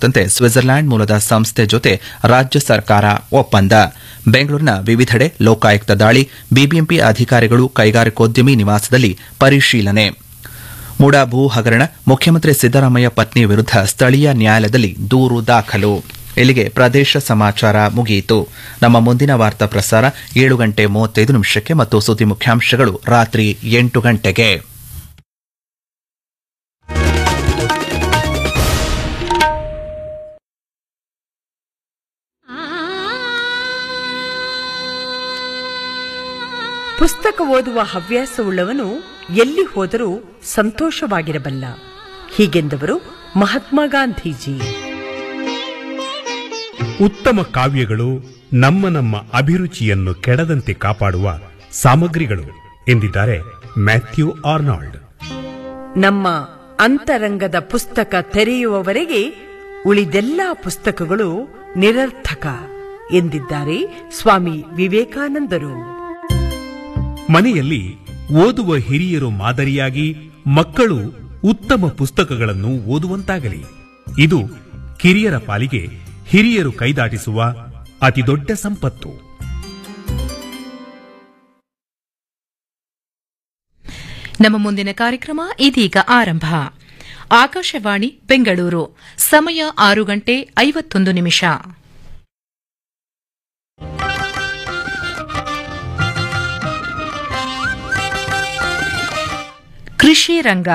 ಕುರಿತಂತೆ ಸ್ವಿಟ್ಜರ್ಲ್ಯಾಂಡ್ ಮೂಲದ ಸಂಸ್ಥೆ ಜೊತೆ ರಾಜ್ಯ ಸರ್ಕಾರ ಒಪ್ಪಂದ ಬೆಂಗಳೂರಿನ ವಿವಿಧೆಡೆ ಲೋಕಾಯುಕ್ತ ದಾಳಿ ಬಿಬಿಎಂಪಿ ಅಧಿಕಾರಿಗಳು ಕೈಗಾರಿಕೋದ್ಯಮಿ ನಿವಾಸದಲ್ಲಿ ಪರಿಶೀಲನೆ ಮುಡಾ ಭೂ ಹಗರಣ ಮುಖ್ಯಮಂತ್ರಿ ಸಿದ್ದರಾಮಯ್ಯ ಪತ್ನಿ ವಿರುದ್ಧ ಸ್ಥಳೀಯ ನ್ಯಾಯಾಲಯದಲ್ಲಿ ದೂರು ದಾಖಲು ಇಲ್ಲಿಗೆ ಪ್ರದೇಶ ಸಮಾಚಾರ ಮುಗಿಯಿತು ನಮ್ಮ ಮುಂದಿನ ವಾರ್ತಾ ಪ್ರಸಾರ ಏಳು ಗಂಟೆ ಮೂವತ್ತೈದು ನಿಮಿಷಕ್ಕೆ ಮತ್ತು ಸುದ್ದಿ ಮುಖ್ಯಾಂಶಗಳು ರಾತ್ರಿ ಎಂಟು ಗಂಟೆಗೆ ಪುಸ್ತಕ ಓದುವ ಹವ್ಯಾಸವುಳ್ಳವನು ಎಲ್ಲಿ ಹೋದರೂ ಸಂತೋಷವಾಗಿರಬಲ್ಲ ಹೀಗೆಂದವರು ಮಹಾತ್ಮ ಗಾಂಧೀಜಿ ಉತ್ತಮ ಕಾವ್ಯಗಳು ನಮ್ಮ ನಮ್ಮ ಅಭಿರುಚಿಯನ್ನು ಕೆಡದಂತೆ ಕಾಪಾಡುವ ಸಾಮಗ್ರಿಗಳು ಎಂದಿದ್ದಾರೆ ಮ್ಯಾಥ್ಯೂ ಆರ್ನಾಲ್ಡ್ ನಮ್ಮ ಅಂತರಂಗದ ಪುಸ್ತಕ ತೆರೆಯುವವರೆಗೆ ಉಳಿದೆಲ್ಲ ಪುಸ್ತಕಗಳು ನಿರರ್ಥಕ ಎಂದಿದ್ದಾರೆ ಸ್ವಾಮಿ ವಿವೇಕಾನಂದರು ಮನೆಯಲ್ಲಿ ಓದುವ ಹಿರಿಯರು ಮಾದರಿಯಾಗಿ ಮಕ್ಕಳು ಉತ್ತಮ ಪುಸ್ತಕಗಳನ್ನು ಓದುವಂತಾಗಲಿ ಇದು ಕಿರಿಯರ ಪಾಲಿಗೆ ಹಿರಿಯರು ಕೈದಾಟಿಸುವ ಅತಿದೊಡ್ಡ ಸಂಪತ್ತು ನಮ್ಮ ಮುಂದಿನ ಕಾರ್ಯಕ್ರಮ ಇದೀಗ ಆರಂಭ ಆಕಾಶವಾಣಿ ಬೆಂಗಳೂರು ಸಮಯ ಆರು ಗಂಟೆ ಐವತ್ತೊಂದು ನಿಮಿಷ ಕೃಷಿ ರಂಗ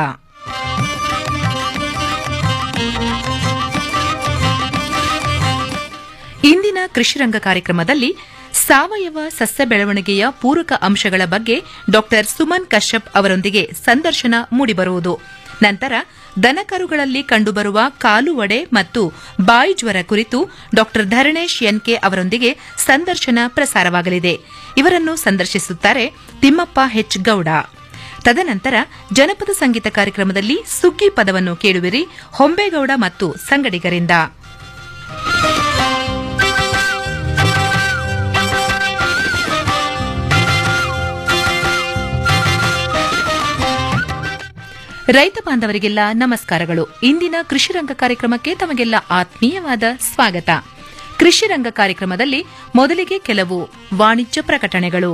ಇಂದಿನ ಕೃಷಿರಂಗ ಕಾರ್ಯಕ್ರಮದಲ್ಲಿ ಸಾವಯವ ಸಸ್ಯ ಬೆಳವಣಿಗೆಯ ಪೂರಕ ಅಂಶಗಳ ಬಗ್ಗೆ ಡಾಕ್ಟರ್ ಸುಮನ್ ಕಶ್ಯಪ್ ಅವರೊಂದಿಗೆ ಸಂದರ್ಶನ ಮೂಡಿಬರುವುದು ನಂತರ ದನಕರುಗಳಲ್ಲಿ ಕಂಡುಬರುವ ಕಾಲು ಒಡೆ ಮತ್ತು ಬಾಯಿ ಜ್ವರ ಕುರಿತು ಡಾಕ್ಟರ್ ಧರಣೇಶ್ ಎನ್ಕೆ ಅವರೊಂದಿಗೆ ಸಂದರ್ಶನ ಪ್ರಸಾರವಾಗಲಿದೆ ಇವರನ್ನು ಸಂದರ್ಶಿಸುತ್ತಾರೆ ತಿಮ್ಮಪ್ಪ ಹೆಚ್ ಗೌಡ ತದನಂತರ ಜನಪದ ಸಂಗೀತ ಕಾರ್ಯಕ್ರಮದಲ್ಲಿ ಸುಗ್ಗಿ ಪದವನ್ನು ಕೇಳುವಿರಿ ಹೊಂಬೇಗೌಡ ಮತ್ತು ಸಂಗಡಿಗರಿಂದ ರೈತ ಬಾಂಧವರಿಗೆಲ್ಲ ನಮಸ್ಕಾರಗಳು ಇಂದಿನ ಕೃಷಿ ರಂಗ ಕಾರ್ಯಕ್ರಮಕ್ಕೆ ತಮಗೆಲ್ಲ ಆತ್ಮೀಯವಾದ ಸ್ವಾಗತ ಕೃಷಿ ರಂಗ ಕಾರ್ಯಕ್ರಮದಲ್ಲಿ ಮೊದಲಿಗೆ ಕೆಲವು ವಾಣಿಜ್ಯ ಪ್ರಕಟಣೆಗಳು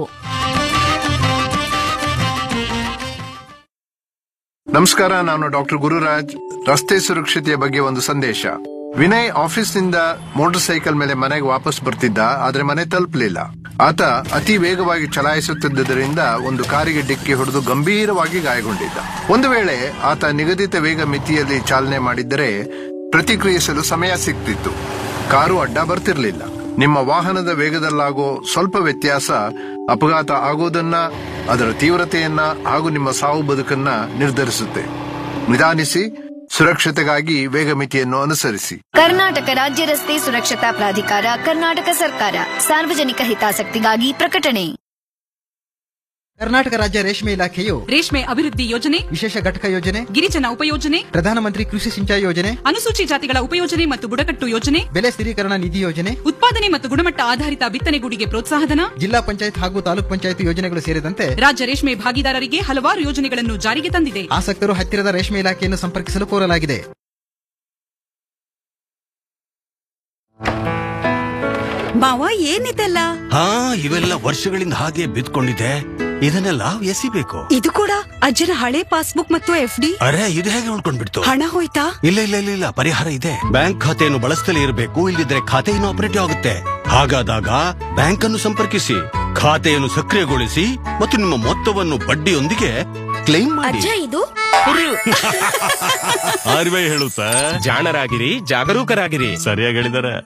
ನಮಸ್ಕಾರ ನಾನು ಡಾಕ್ಟರ್ ಗುರುರಾಜ್ ರಸ್ತೆ ಸುರಕ್ಷತೆಯ ಬಗ್ಗೆ ಒಂದು ಸಂದೇಶ ವಿನಯ್ ಆಫೀಸ್ನಿಂದ ಮೋಟಾರ್ ಸೈಕಲ್ ಮೇಲೆ ಮನೆಗೆ ವಾಪಸ್ ಬರ್ತಿದ್ದ ಆದ್ರೆ ಮನೆ ತಲುಪಲಿಲ್ಲ ಆತ ಅತಿ ವೇಗವಾಗಿ ಚಲಾಯಿಸುತ್ತಿದ್ದರಿಂದ ಒಂದು ಕಾರಿಗೆ ಡಿಕ್ಕಿ ಹೊಡೆದು ಗಂಭೀರವಾಗಿ ಗಾಯಗೊಂಡಿದ್ದ ಒಂದು ವೇಳೆ ಆತ ನಿಗದಿತ ವೇಗ ಮಿತಿಯಲ್ಲಿ ಚಾಲನೆ ಮಾಡಿದ್ದರೆ ಪ್ರತಿಕ್ರಿಯಿಸಲು ಸಮಯ ಸಿಗ್ತಿತ್ತು ಕಾರು ಅಡ್ಡ ಬರ್ತಿರ್ಲಿಲ್ಲ ನಿಮ್ಮ ವಾಹನದ ವೇಗದಲ್ಲಾಗೋ ಸ್ವಲ್ಪ ವ್ಯತ್ಯಾಸ ಅಪಘಾತ ಆಗೋದನ್ನ ಅದರ ತೀವ್ರತೆಯನ್ನ ಹಾಗೂ ನಿಮ್ಮ ಸಾವು ಬದುಕನ್ನ ನಿರ್ಧರಿಸುತ್ತೆ ನಿಧಾನಿಸಿ ಸುರಕ್ಷತೆಗಾಗಿ ವೇಗ ಮಿತಿಯನ್ನು ಅನುಸರಿಸಿ ಕರ್ನಾಟಕ ರಾಜ್ಯ ರಸ್ತೆ ಸುರಕ್ಷತಾ ಪ್ರಾಧಿಕಾರ ಕರ್ನಾಟಕ ಸರ್ಕಾರ ಸಾರ್ವಜನಿಕ ಹಿತಾಸಕ್ತಿಗಾಗಿ ಪ್ರಕಟಣೆ ಕರ್ನಾಟಕ ರಾಜ್ಯ ರೇಷ್ಮೆ ಇಲಾಖೆಯು ರೇಷ್ಮೆ ಅಭಿವೃದ್ಧಿ ಯೋಜನೆ ವಿಶೇಷ ಘಟಕ ಯೋಜನೆ ಗಿರಿಜನ ಉಪಯೋಜನೆ ಪ್ರಧಾನಮಂತ್ರಿ ಕೃಷಿ ಸಿಂಚಾಯಿ ಯೋಜನೆ ಅನುಸೂಚಿ ಜಾತಿಗಳ ಉಪಯೋಜನೆ ಮತ್ತು ಬುಡಕಟ್ಟು ಯೋಜನೆ ಬೆಲೆ ಸ್ಥಿರೀಕರಣ ನಿಧಿ ಯೋಜನೆ ಉತ್ಪಾದನೆ ಮತ್ತು ಗುಣಮಟ್ಟ ಆಧಾರಿತ ಬಿತ್ತನೆಗೂಡಿಗೆ ಪ್ರೋತ್ಸಾಹಧನ ಜಿಲ್ಲಾ ಪಂಚಾಯತ್ ಹಾಗೂ ತಾಲೂಕ್ ಪಂಚಾಯತ್ ಯೋಜನೆಗಳು ಸೇರಿದಂತೆ ರಾಜ್ಯ ರೇಷ್ಮೆ ಭಾಗಿದಾರರಿಗೆ ಹಲವಾರು ಯೋಜನೆಗಳನ್ನು ಜಾರಿಗೆ ತಂದಿದೆ ಆಸಕ್ತರು ಹತ್ತಿರದ ರೇಷ್ಮೆ ಇಲಾಖೆಯನ್ನು ಸಂಪರ್ಕಿಸಲು ಕೋರಲಾಗಿದೆ ಮಾವ ಏನಿದೆಲ್ಲ ಹಾ ಇವೆಲ್ಲ ವರ್ಷಗಳಿಂದ ಹಾಗೆ ಬಿದ್ಕೊಂಡಿದೆ ಇದನ್ನೆಲ್ಲ ಎಸಿಬೇಕು ಇದು ಕೂಡ ಅಜ್ಜನ ಹಳೆ ಪಾಸ್ಬುಕ್ ಮತ್ತು ಎಫ್ ಡಿ ಅರೆ ಇದು ಹೇಗೆ ಉಳ್ಕೊಂಡ್ಬಿಡ್ತು ಹಣ ಹೋಯ್ತಾ ಇಲ್ಲ ಇಲ್ಲ ಇಲ್ಲ ಇಲ್ಲ ಪರಿಹಾರ ಇದೆ ಬ್ಯಾಂಕ್ ಖಾತೆಯನ್ನು ಬಳಸ್ತಲೇ ಇರಬೇಕು ಇಲ್ಲದಿದ್ರೆ ಖಾತೆ ಆಪರೇಟಿವ್ ಆಗುತ್ತೆ ಹಾಗಾದಾಗ ಬ್ಯಾಂಕ್ ಅನ್ನು ಸಂಪರ್ಕಿಸಿ ಖಾತೆಯನ್ನು ಸಕ್ರಿಯಗೊಳಿಸಿ ಮತ್ತು ನಿಮ್ಮ ಮೊತ್ತವನ್ನು ಬಡ್ಡಿಯೊಂದಿಗೆ ಕ್ಲೈಮ್ ಮಾಡಿ ಇದು ಆರ್ ಬಿ ಐ ಹೇಳುತ್ತಾ ಜಾಣರಾಗಿರಿ ಜಾಗರೂಕರಾಗಿರಿ ಸರಿಯಾಗಿ ಹೇಳಿದಾರೆ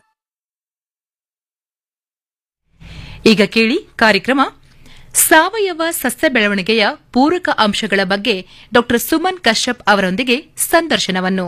ಈಗ ಕೇಳಿ ಕಾರ್ಯಕ್ರಮ ಸಾವಯವ ಸಸ್ಯ ಬೆಳವಣಿಗೆಯ ಪೂರಕ ಅಂಶಗಳ ಬಗ್ಗೆ ಡಾಕ್ಟರ್ ಸುಮನ್ ಕಶ್ಯಪ್ ಅವರೊಂದಿಗೆ ಸಂದರ್ಶನವನ್ನು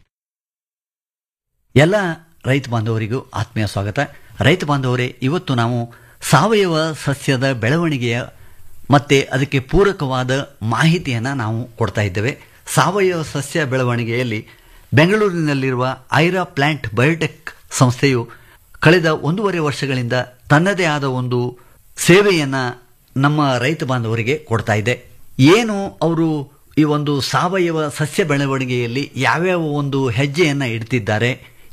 ಎಲ್ಲ ರೈತ ಬಾಂಧವರಿಗೂ ಆತ್ಮೀಯ ಸ್ವಾಗತ ರೈತ ಬಾಂಧವರೇ ಇವತ್ತು ನಾವು ಸಾವಯವ ಸಸ್ಯದ ಬೆಳವಣಿಗೆಯ ಮತ್ತೆ ಅದಕ್ಕೆ ಪೂರಕವಾದ ಮಾಹಿತಿಯನ್ನು ನಾವು ಕೊಡ್ತಾ ಇದ್ದೇವೆ ಸಾವಯವ ಸಸ್ಯ ಬೆಳವಣಿಗೆಯಲ್ಲಿ ಬೆಂಗಳೂರಿನಲ್ಲಿರುವ ಐರಾ ಪ್ಲಾಂಟ್ ಬಯೋಟೆಕ್ ಸಂಸ್ಥೆಯು ಕಳೆದ ಒಂದೂವರೆ ವರ್ಷಗಳಿಂದ ತನ್ನದೇ ಆದ ಒಂದು ಸೇವೆಯನ್ನು ನಮ್ಮ ರೈತ ಬಾಂಧವರಿಗೆ ಕೊಡ್ತಾ ಇದೆ ಏನು ಅವರು ಈ ಒಂದು ಸಾವಯವ ಸಸ್ಯ ಬೆಳವಣಿಗೆಯಲ್ಲಿ ಯಾವ್ಯಾವ ಒಂದು ಹೆಜ್ಜೆಯನ್ನು ಇಡ್ತಿದ್ದಾರೆ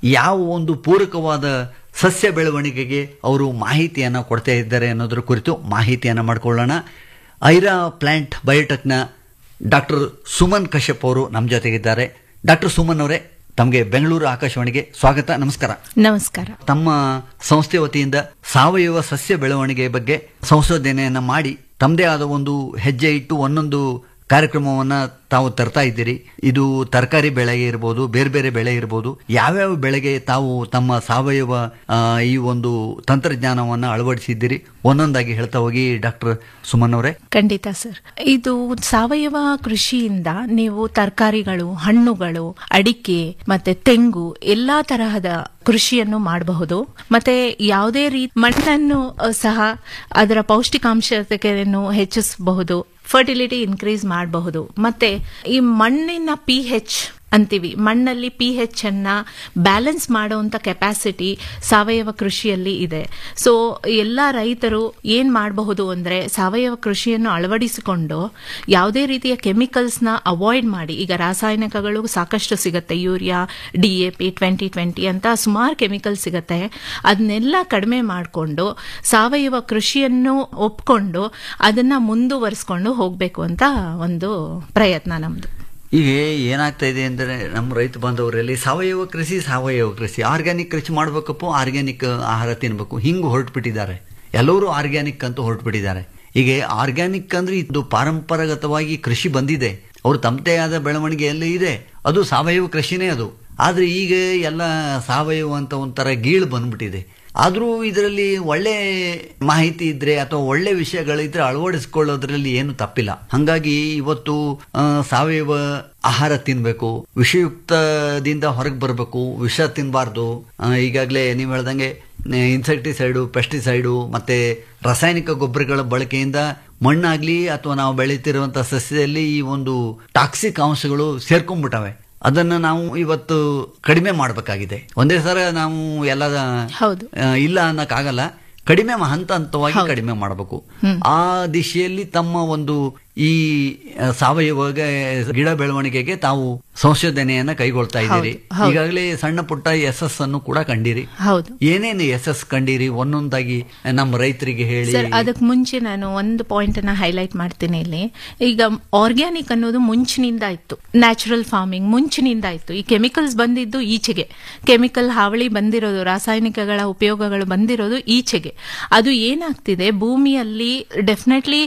ಯಾವ ಒಂದು ಪೂರಕವಾದ ಸಸ್ಯ ಬೆಳವಣಿಗೆಗೆ ಅವರು ಮಾಹಿತಿಯನ್ನು ಕೊಡ್ತಾ ಇದ್ದಾರೆ ಅನ್ನೋದ್ರ ಕುರಿತು ಮಾಹಿತಿಯನ್ನು ಮಾಡಿಕೊಳ್ಳೋಣ ಐರಾ ಪ್ಲಾಂಟ್ ಬಯೋಟೆಕ್ನ ಡಾಕ್ಟರ್ ಸುಮನ್ ಕಶ್ಯಪ್ ಅವರು ನಮ್ಮ ಜೊತೆಗಿದ್ದಾರೆ ಡಾಕ್ಟರ್ ಸುಮನ್ ಅವರೇ ತಮಗೆ ಬೆಂಗಳೂರು ಆಕಾಶವಾಣಿಗೆ ಸ್ವಾಗತ ನಮಸ್ಕಾರ ನಮಸ್ಕಾರ ತಮ್ಮ ಸಂಸ್ಥೆ ವತಿಯಿಂದ ಸಾವಯವ ಸಸ್ಯ ಬೆಳವಣಿಗೆ ಬಗ್ಗೆ ಸಂಶೋಧನೆಯನ್ನ ಮಾಡಿ ತಮ್ಮದೇ ಆದ ಒಂದು ಹೆಜ್ಜೆ ಇಟ್ಟು ಒಂದೊಂದು ಕಾರ್ಯಕ್ರಮವನ್ನ ತಾವು ತರ್ತಾ ಇದ್ದೀರಿ ಇದು ತರಕಾರಿ ಬೆಳೆಗೆ ಇರ್ಬೋದು ಬೇರೆ ಬೇರೆ ಬೆಳೆ ಇರ್ಬೋದು ಯಾವ್ಯಾವ ಬೆಳೆಗೆ ತಾವು ತಮ್ಮ ಸಾವಯವ ಆ, ಈ ಒಂದು ತಂತ್ರಜ್ಞಾನವನ್ನ ಅಳವಡಿಸಿದ್ದೀರಿ ಒಂದೊಂದಾಗಿ ಹೇಳ್ತಾ ಹೋಗಿ ಡಾಕ್ಟರ್ ಸುಮನ್ ಅವರೇ ಖಂಡಿತ ಸರ್ ಇದು ಸಾವಯವ ಕೃಷಿಯಿಂದ ನೀವು ತರಕಾರಿಗಳು ಹಣ್ಣುಗಳು ಅಡಿಕೆ ಮತ್ತೆ ತೆಂಗು ಎಲ್ಲಾ ತರಹದ ಕೃಷಿಯನ್ನು ಮಾಡಬಹುದು ಮತ್ತೆ ಯಾವುದೇ ರೀತಿ ಮಣ್ಣನ್ನು ಅ, ಸಹ ಅದರ ಪೌಷ್ಟಿಕಾಂಶತೆಯನ್ನು ಹೆಚ್ಚಿಸಬಹುದು ಫರ್ಟಿಲಿಟಿ ಇನ್ಕ್ರೀಸ್ ಮಾಡಬಹುದು ಮತ್ತೆ ಈ ಮಣ್ಣಿನ ಪಿ ಹೆಚ್ ಅಂತೀವಿ ಮಣ್ಣಲ್ಲಿ ಪಿ ಹೆಚ್ ಅನ್ನ ಬ್ಯಾಲೆನ್ಸ್ ಮಾಡುವಂತ ಕೆಪಾಸಿಟಿ ಸಾವಯವ ಕೃಷಿಯಲ್ಲಿ ಇದೆ ಸೊ ಎಲ್ಲ ರೈತರು ಏನ್ ಮಾಡಬಹುದು ಅಂದ್ರೆ ಸಾವಯವ ಕೃಷಿಯನ್ನು ಅಳವಡಿಸಿಕೊಂಡು ಯಾವುದೇ ರೀತಿಯ ಕೆಮಿಕಲ್ಸ್ನ ಅವಾಯ್ಡ್ ಮಾಡಿ ಈಗ ರಾಸಾಯನಿಕಗಳು ಸಾಕಷ್ಟು ಸಿಗುತ್ತೆ urea D A P twenty twenty ಅಂತ ಸುಮಾರು ಕೆಮಿಕಲ್ ಸಿಗುತ್ತೆ ಅದನ್ನೆಲ್ಲ ಕಡಿಮೆ ಮಾಡಿಕೊಂಡು ಸಾವಯವ ಕೃಷಿಯನ್ನು ಒಪ್ಕೊಂಡು ಅದನ್ನ ಮುಂದುವರಿಸ್ಕೊಂಡು ಹೋಗಬೇಕು ಅಂತ ಒಂದು ಪ್ರಯತ್ನ ನಮ್ದು ಈಗ ಏನಾಗ್ತಾ ಇದೆ ಅಂದರೆ ನಮ್ಮ ರೈತ ಬಾಂಧವರಲ್ಲಿ ಸಾವಯವ ಕೃಷಿ ಸಾವಯವ ಕೃಷಿ ಆರ್ಗ್ಯಾನಿಕ್ ಕೃಷಿ ಮಾಡಬೇಕಪ್ಪ ಆರ್ಗ್ಯಾನಿಕ್ ಆಹಾರ ತಿನ್ಬೇಕು ಹಿಂಗೆ ಹೊರಟುಬಿಟ್ಟಿದ್ದಾರೆ ಎಲ್ಲರೂ ಆರ್ಗ್ಯಾನಿಕ್ ಅಂತ ಹೊರಟುಬಿಟ್ಟಿದ್ದಾರೆ ಈಗ ಆರ್ಗ್ಯಾನಿಕ್ ಅಂದ್ರೆ ಇದು ಪಾರಂಪರಾಗತವಾಗಿ ಕೃಷಿ ಬಂದಿದೆ ಅವ್ರು ತಮ್ಮದೇ ಆದ ಬೆಳವಣಿಗೆಯಲ್ಲಿ ಇದೆ ಅದು ಸಾವಯವ ಕೃಷಿನೇ ಅದು ಆದ್ರೆ ಈಗ ಎಲ್ಲ ಸಾವಯವ ಅಂತ ಒಂಥರ ಗೀಳು ಬಂದ್ಬಿಟ್ಟಿದೆ ಆದರೂ ಇದರಲ್ಲಿ ಒಳ್ಳೆ ಮಾಹಿತಿ ಇದ್ರೆ ಅಥವಾ ಒಳ್ಳೆ ವಿಷಯಗಳಿದ್ರೆ ಅಳವಡಿಸ್ಕೊಳ್ಳೋದ್ರಲ್ಲಿ ಏನು ತಪ್ಪಿಲ್ಲ ಹಂಗಾಗಿ ಇವತ್ತು ಆ, ಸಾವಯವ ಆಹಾರ ತಿನ್ಬೇಕು ವಿಷಯುಕ್ತದಿಂದ ಹೊರಗೆ ಬರಬೇಕು ವಿಷ ತಿನ್ನಬಾರ್ದು ಈಗಾಗಲೇ ನೀವು ಹೇಳ್ದಂಗೆ ಇನ್ಸೆಕ್ಟಿಸೈಡು ಪೆಸ್ಟಿಸೈಡು ಮತ್ತೆ ರಾಸಾಯನಿಕ ಗೊಬ್ಬರಗಳ ಬಳಕೆಯಿಂದ ಮಣ್ಣಾಗ್ಲಿ ಅಥವಾ ನಾವು ಬೆಳೀತಿರುವಂತ ಸಸ್ಯದಲ್ಲಿ ಈ ಒಂದು ಟಾಕ್ಸಿಕ್ ಅಂಶಗಳು ಸೇರ್ಕೊಂಡ್ಬಿಟ್ಟವೆ ಅದನ್ನ ನಾವು ಇವತ್ತು ಕಡಿಮೆ ಮಾಡಬೇಕಾಗಿದೆ ಒಂದೇ ಸಲ ನಾವು ಎಲ್ಲ ಹೌದು ಆ, ಇಲ್ಲ ಅನ್ನಕ್ಕಾಗಲ್ಲ ಕಡಿಮೆ ಮ- ಹಂತ ಹಂತವಾಗಿ ಕಡಿಮೆ ಮಾಡಬೇಕು ಆ ದಿಶೆಯಲ್ಲಿ ತಮ್ಮ ಒಂದು ಈ ಆ, ಸಾವಯವ ಗಿಡ ಬೆಳವಣಿಗೆಗೆ ತಾವು ಸಂಶೋಧನೆಯನ್ನ ಕೈಗೊಳ್ತಾ ಇದ್ದೀರಿ ಹೌದು, ಹೌದು. ಈಗಾಗಲೇ ಸಣ್ಣ ಪುಟ್ಟ ಎಸ್ ಎಸ್ ಅನ್ನು ಕೂಡ ಕಂಡಿರಿ ಹೌದು ಏನೇನು ಎಸ್ ಎಸ್ ಕಂಡಿರಿ ಒಂದೊಂದಾಗಿ ನಮ್ಮ ರೈತರಿಗೆ ಹೇಳಿ ಸರ್ ಅದಕ್ಕೆ ಮುಂಚೆ ನಾನು ಒಂದು ಪಾಯಿಂಟ್ ಅನ್ನ ಹೈಲೈಟ್ ಮಾಡ್ತೀನಿ ಇಲ್ಲಿ ಈಗ ಆರ್ಗ್ಯಾನಿಕ್ ಅನ್ನೋದು ಮುಂಚಿನಿಂದ ಇತ್ತು ನ್ಯಾಚುರಲ್ ಫಾರ್ಮಿಂಗ್ ಮುಂಚಿನಿಂದ ಇತ್ತು ಈ ಕೆಮಿಕಲ್ಸ್ ಬಂದಿದ್ದು ಈಚೆಗೆ ಕೆಮಿಕಲ್ ಹಾವಳಿ ಬಂದಿರೋದು ರಾಸಾಯನಿಕಗಳ ಉಪಯೋಗಗಳು ಬಂದಿರೋದು ಈಚೆಗೆ ಅದು ಏನಾಗ್ತಿದೆ ಭೂಮಿಯಲ್ಲಿ ಡೆಫಿನೆಟ್ಲಿ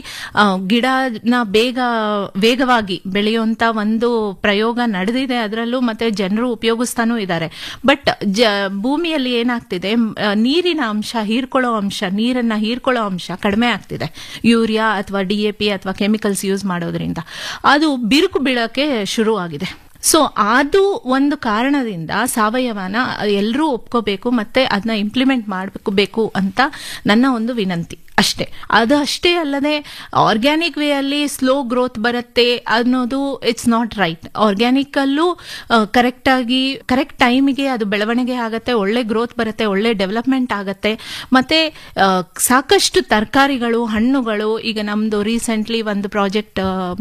ಗಿಡನ ಬೇಗ ವೇಗವಾಗಿ ಬೆಳೆಯುವಂತ ಒಂದು ಪ್ರಯೋಗ ನಡೆದಿದೆ ಅದರಲ್ಲೂ ಮತ್ತೆ ಜನರು ಉಪಯೋಗಿಸ್ತಾನೂ ಇದ್ದಾರೆ ಬಟ್ ಜ ಭೂಮಿಯಲ್ಲಿ ಏನಾಗ್ತಿದೆ ಮ್, ಆ, ನೀರಿನ ಅಂಶ ಹೀರ್ಕೊಳ್ಳೋ ಅಂಶ ನೀರನ್ನ ಹೀರ್ಕೊಳ್ಳೋ ಅಂಶ ಕಡಿಮೆ ಆಗ್ತಿದೆ ಯೂರಿಯಾ ಅಥವಾ ಡಿ ಎ ಪಿ ಅಥವಾ ಕೆಮಿಕಲ್ಸ್ ಯೂಸ್ ಮಾಡೋದ್ರಿಂದ ಅದು ಬಿರುಕು ಬೀಳಕ್ಕೆ ಶುರು ಆಗಿದೆ ಸೊ ಅದು ಒಂದು ಕಾರಣದಿಂದ ಸಾವಯವನ ಎಲ್ಲರೂ ಒಪ್ಕೋಬೇಕು ಮತ್ತೆ ಅದನ್ನ ಇಂಪ್ಲಿಮೆಂಟ್ ಮಾಡಬೇಕು ಬೇಕು ಅಂತ ನನ್ನ ಒಂದು ವಿನಂತಿ ಅಷ್ಟೇ ಅದು ಅಷ್ಟೇ ಅಲ್ಲದೆ ಆರ್ಗ್ಯಾನಿಕ್ ವೇ ಅಲ್ಲಿ ಸ್ಲೋ ಗ್ರೋತ್ ಬರುತ್ತೆ ಅನ್ನೋದು ಇಟ್ಸ್ ನಾಟ್ ರೈಟ್ ಆರ್ಗ್ಯಾನಿಕ್ ಅಲ್ಲೂ ಕರೆಕ್ಟ್ ಆಗಿ ಕರೆಕ್ಟ್ ಟೈಮಿಗೆ ಅದು ಬೆಳವಣಿಗೆ ಆಗತ್ತೆ ಒಳ್ಳೆ ಗ್ರೋತ್ ಬರುತ್ತೆ ಒಳ್ಳೆ ಡೆವಲಪ್ಮೆಂಟ್ ಆಗತ್ತೆ ಮತ್ತೆ ಆ, ಸಾಕಷ್ಟು ತರಕಾರಿಗಳು ಹಣ್ಣುಗಳು ಈಗ ನಮ್ದು ರೀಸೆಂಟ್ಲಿ ಒಂದು ಪ್ರಾಜೆಕ್ಟ್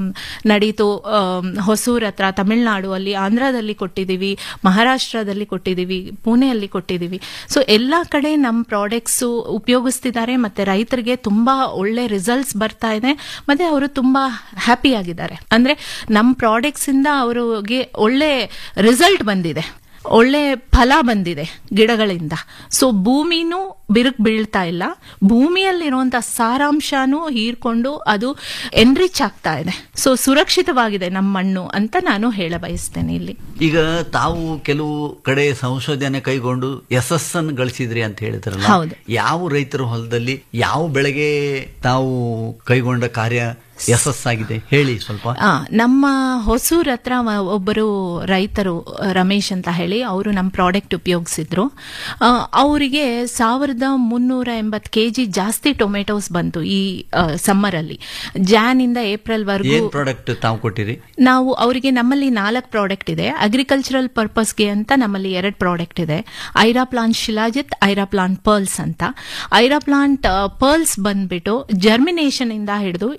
ನಡೀತು ಆಮ್, ಹೊಸೂರ್ ಹತ್ರ ತಮಿಳ್ನಾಡು ಅಲ್ಲಿ ಆಂಧ್ರದಲ್ಲಿ ಕೊಟ್ಟಿದ್ದೀವಿ ಮಹಾರಾಷ್ಟ್ರದಲ್ಲಿ ಕೊಟ್ಟಿದ್ದೀವಿ ಪುಣೆಯಲ್ಲಿ ಕೊಟ್ಟಿದ್ದೀವಿ ಸೊ ಎಲ್ಲಾ ಕಡೆ ನಮ್ಮ ಪ್ರಾಡಕ್ಟ್ಸ್ ಉಪಯೋಗಿಸ್ತಿದ್ದಾರೆ ಮತ್ತೆ ರೈತರಿಗೆ ತುಂಬಾ ಒಳ್ಳೆ ರಿಸಲ್ಟ್ಸ್ ಬರ್ತಾ ಇದೆ ಮತ್ತೆ ಅವರು ತುಂಬಾ ಹ್ಯಾಪಿ ಆಗಿದ್ದಾರೆ ಅಂದ್ರೆ ನಮ್ಮ ಪ್ರಾಡಕ್ಟ್ಸ್ ಇಂದ ಅವರಿಗೆ ಒಳ್ಳೆ ರಿಸಲ್ಟ್ ಬಂದಿದೆ ಒಳ್ಳೆ ಫಲ ಬಂದಿದೆ ಗಿಡಗಳಿಂದ ಸೊ ಭೂಮಿನೂ ಬಿರುಕು ಬೀಳ್ತಾ ಇಲ್ಲ ಭೂಮಿಯಲ್ಲಿರುವಂತ ಸಾರಾಂಶನೂ ಹೀರ್ಕೊಂಡು ಅದು ಎನ್ರಿಚ್ ಆಗ್ತಾ ಇದೆ ಸೊ ಸುರಕ್ಷಿತವಾಗಿದೆ ನಮ್ಮ ಮಣ್ಣು ಅಂತ ನಾನು ಹೇಳ ಬಯಸ್ತೇನೆ ಇಲ್ಲಿ ಈಗ ತಾವು ಕೆಲವು ಕಡೆ ಸಂಶೋಧನೆ ಕೈಗೊಂಡು ಎಸ್ ಎಸ್ ಅನ್ನು ಗಳಿಸಿದ್ರಿ ಅಂತ ಹೇಳಿದ್ರಲ್ಲ ಹೌದು. ಯಾವ ರೈತರ ಹೊಲದಲ್ಲಿ ಯಾವ ಬೆಳೆಗೆ ತಾವು ಕೈಗೊಂಡ ಕಾರ್ಯ ಯಶಸ್ಸಾಗಿದೆ ಹೇಳಿ ಸ್ವಲ್ಪ ಆ, ನಮ್ಮ ಹೊಸೂರ್ ಹತ್ರ ವ- ಒಬ್ಬರು ರೈತರು ಆ, ರಮೇಶ್ ಅಂತ ಹೇಳಿ ಅವರು ನಮ್ಮ ಪ್ರಾಡಕ್ಟ್ ಉಪಯೋಗಿಸಿದ್ರು ಅವರಿಗೆ ಸಾವಿರದ ಮುನ್ನೂರ ಎಂಬತ್ತು ಕೆಜಿ ಜಾಸ್ತಿ ಟೊಮೆಟೊಸ್ ಬಂತು ಈ ಸಮ್ಮರ್ ಅಲ್ಲಿ ಜಾನ್ ಇಂದ ಏಪ್ರಿಲ್ ವರೆಗೂ ಏನ್ ಪ್ರಾಡಕ್ಟ್ ತಾವು ಕೊಟ್ಟಿರಿ ನಾವು ಅವರಿಗೆ ನಮ್ಮಲ್ಲಿ ನಾಲ್ಕು ಪ್ರಾಡಕ್ಟ್ ಇದೆ ಅಗ್ರಿಕಲ್ಚರಲ್ ಪರ್ಪಸ್ಗೆ ಅಂತ ನಮ್ಮಲ್ಲಿ ಎರಡು ಪ್ರಾಡಕ್ಟ್ ಇದೆ Aira plant Shilajit Aira plant pearls ಅಂತ ಐರಾ ಪ್ಲಾಂಟ್ ಪರ್ಲ್ಸ್ ಬಂದ್ಬಿಟ್ಟು ಜರ್ಮಿನೇಷನ್ ಇಂದ ಹಿಡಿದು ಈಲ್ಡ್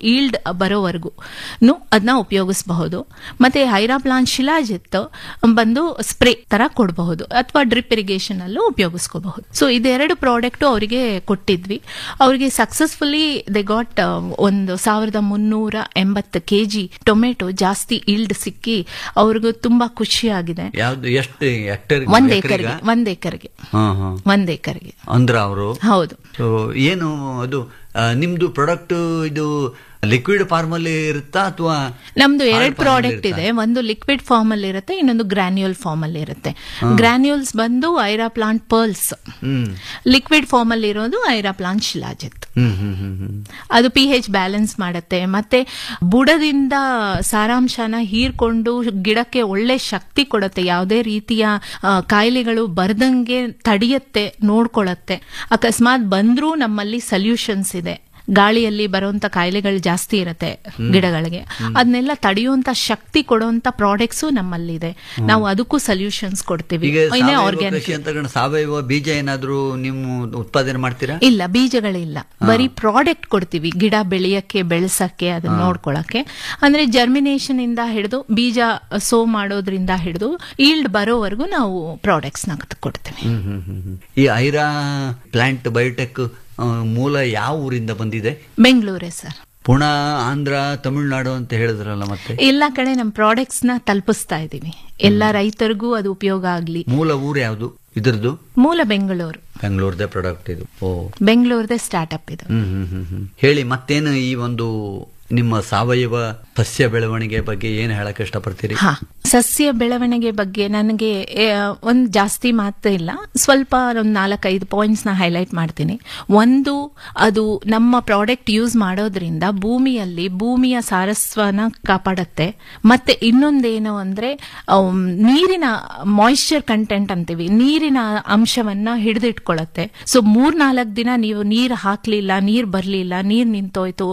ಬರೋವರೆಗೂ ಅದನ್ನ ಉಪಯೋಗಿಸಬಹುದು ಮತ್ತೆ ಹೈರಾಪ್ಲಾನ್ ಶಿಲಾಜಿತ್ ಬಂದು ಸ್ಪ್ರೇ ತರ ಕೊಡಬಹುದು ಅಥವಾ ಡ್ರಿಪ್ ಇರಿಗೇಷನ್ ಅಲ್ಲೂ ಉಪಯೋಗಿಸ್ಕೋಬಹುದು ಸೊ ಇದೆರಡು ಪ್ರಾಡಕ್ಟ್ ಅವರಿಗೆ ಕೊಟ್ಟಿದ್ವಿ ಅವರಿಗೆ ಸಕ್ಸಸ್ಫುಲಿ ದೆ ಗಾಟ್ ಒಂದು ಸಾವಿರದ ಮುನ್ನೂರ ಎಂಬತ್ತು ಕೆಜಿ ಟೊಮೆಟೊ ಜಾಸ್ತಿ ಇಲ್ಡ್ ಸಿಕ್ಕಿ ಅವ್ರಿಗೂ ತುಂಬಾ ಖುಷಿಯಾಗಿದೆ ಯಾವ್ದು ಎಷ್ಟು ಹೆಕ್ಟೇರ್ ಒಂದ್ ಏಕರ್ಗೆ ಒಂದ್ ಏಕರ್ಗೆ ಹಾ ಹಾ ಒಂದ್ ಏಕರ್ಗೆ ಅಂದ್ರ ಅವರು ಹೌದು ಸೊ ಏನು ಅದು ಆ, ನಿಮ್ದು ಪ್ರಾಡಕ್ಟ್ ಇದು ಲಿಕ್ವಿಡ್ ಫಾರ್ಮ್ ಅಲ್ಲಿ ಇರುತ್ತಾ ಅಥವಾ ನಮ್ದು ಎರಡು ಪ್ರಾಡಕ್ಟ್ ಇದೆ ಒಂದು ಲಿಕ್ವಿಡ್ ಫಾರ್ಮ್ ಅಲ್ಲಿ ಇರುತ್ತೆ ಇನ್ನೊಂದು ಗ್ರಾನ್ಯೂಲ್ ಫಾರ್ಮ್ ಅಲ್ಲಿ ಇರುತ್ತೆ ಗ್ರಾನ್ಯೂಲ್ಸ್ ಬಂದು ಐರಾ ಪ್ಲಾಂಟ್ ಪರ್ಲ್ಸ್ ಹ್ಮ್ ಲಿಕ್ವಿಡ್ ಫಾರ್ಮ್ ಅಲ್ಲಿ ಇರೋದು ಐರಾ ಪ್ಲಾಂಟ್ ಶಿಲಾಜಿತ್ ಹ್ಮ್ ಹ್ಮ್ ಹ್ಮ್ ಹ್ಮ್ ಅದು ಪಿ ಹೆಚ್ ಬ್ಯಾಲೆನ್ಸ್ ಮಾಡುತ್ತೆ ಮತ್ತೆ ಬುಡದಿಂದ ಸಾರಾಂಶನ ಹೀರ್ಕೊಂಡು ಗಿಡಕ್ಕೆ ಒಳ್ಳೆ ಶಕ್ತಿ ಕೊಡುತ್ತೆ ಯಾವುದೇ ರೀತಿಯ ಆ, ಕಾಯಿಲೆಗಳು ಬರ್ದಂಗೆ ತಡೆಯುತ್ತೆ ನೋಡ್ಕೊಳತ್ತೆ ಅಕಸ್ಮಾತ್ ಬಂದ್ರೂ ನಮ್ಮಲ್ಲಿ ಸೊಲ್ಯೂಷನ್ಸ್ ಇದೆ ಗಾಳಿಯಲ್ಲಿ ಬರುವಂತ ಕಾಯಿಲೆಗಳು ಜಾಸ್ತಿ ಇರುತ್ತೆ ಗಿಡಗಳಿಗೆ ಅದನ್ನೆಲ್ಲ ತಡೆಯುವಂತ ಶಕ್ತಿ ಕೊಡುವಂತ ಪ್ರಾಡಕ್ಟ್ಸ್ ನಮ್ಮಲ್ಲಿದೆ ನಾವು ಅದಕ್ಕೂ ಸೊಲ್ಯೂಷನ್ಸ್ ಕೊಡ್ತೀವಿ ಈಗ ಇನ್ನೇ ಸಾವಯವ ಆರ್ಗ್ಯಾನಿಕ್ ಕೃಷಿ ಅಂತ ಕಂಡು ಸಾವಯವ ಬೀಜ ಏನಾದ್ರೂ ನೀವು ಉತ್ಪಾದನೆ ಮಾಡ್ತೀರಾ ಇಲ್ಲ ಬೀಜಗಳಿಲ್ಲ ಬರೀ ಪ್ರಾಡಕ್ಟ್ ಕೊಡ್ತೀವಿ ಗಿಡ ಬೆಳೆಯಕ್ಕೆ ಬೆಳೆಸಕ್ಕೆ ಅದನ್ನ ನೋಡ್ಕೊಳಕ್ಕೆ ಅಂದ್ರೆ ಜರ್ಮಿನೇಷನ್ ಇಂದ ಹಿಡಿದು ಬೀಜ ಸೋ ಮಾಡೋದ್ರಿಂದ ಹಿಡಿದು ಈಲ್ಡ್ ಬರೋವರೆಗೂ ನಾವು ಪ್ರಾಡಕ್ಟ್ಸ್ ನ ಕೊಡ್ತೀವಿ ಹ್ಮ್ ಹ್ಮ್ ಹ್ಮ್ ಹ್ಮ್. ಈ ಐರಾ ಪ್ಲಾಂಟ್ ಬಯೋಟೆಕ್ ಆ, ಮೂಲ ಯಾವ ಊರಿಂದ ಬಂದಿದೆ ಬೆಂಗಳೂರೇ ಸರ್ ಪುಣೆ ಆಂಧ್ರ ತಮಿಳುನಾಡು ಅಂತ ಹೇಳಿದ್ರಲ್ಲ ಮತ್ತೆ ಎಲ್ಲ ಕಡೆ ನಮ್ಮ ಪ್ರಾಡಕ್ಟ್ಸ್ ನ ತಲುಪಿಸ್ತಾ ಇದೀವಿ ಎಲ್ಲ ರೈತರಿಗೂ ಅದು ಉಪಯೋಗ ಆಗ್ಲಿ ಮೂಲ ಊರು ಯಾವುದು ಇದ್ರದ್ದು ಮೂಲ ಬೆಂಗಳೂರು ಬೆಂಗಳೂರದೇ ಪ್ರಾಡಕ್ಟ್ ಇದು ಓ ಬೆಂಗಳೂರದೇ ಸ್ಟಾರ್ಟ್ಅಪ್ ಇದು ಹ್ಮ್ ಹ್ಮ್ ಹ್ಮ್ ಹ್ಮ್. ಹೇಳಿ ಮತ್ತೇನು ಈ ಒಂದು ನಿಮ್ಮ ಸಾವಯವ ಸಸ್ಯ ಬೆಳವಣಿಗೆ ಬಗ್ಗೆ ಏನು ಹೇಳಕ್ ಇಷ್ಟಪಡ್ತೀರಿ ಹಾ ಸಸ್ಯ ಬೆಳವಣಿಗೆ ಬಗ್ಗೆ ನನಗೆ ಒಂದು ಜಾಸ್ತಿ ಮಾತು ಇಲ್ಲ ಸ್ವಲ್ಪ ಒಂದು ನಾಲ್ಕೈದು ಪಾಯಿಂಟ್ಸ್ ನ ಹೈಲೈಟ್ ಮಾಡ್ತೀನಿ ಒಂದು ಅದು ನಮ್ಮ ಪ್ರಾಡಕ್ಟ್ ಯೂಸ್ ಮಾಡೋದ್ರಿಂದ ಭೂಮಿಯಲ್ಲಿ ಭೂಮಿಯ ಸಾರಸ್ವನ ಕಾಪಾಡುತ್ತೆ ಮತ್ತೆ ಇನ್ನೊಂದೇನು ಅಂದ್ರೆ ಅಮ್, ನೀರಿನ ಮಾಯಿಶ್ಚರ್ ಕಂಟೆಂಟ್ ಅಂತೀವಿ ನೀರಿನ ಅಂಶವನ್ನ ಹಿಡಿದಿಟ್ಕೊಳ್ಳುತ್ತೆ ಸೊ ಮೂರ್ನಾಲ್ಕು ದಿನ ನೀವು ನೀರು ಹಾಕ್ಲಿಲ್ಲ ನೀರ್ ಬರ್ಲಿಲ್ಲ ನೀರ್ ನಿಂತೋಯ್ತು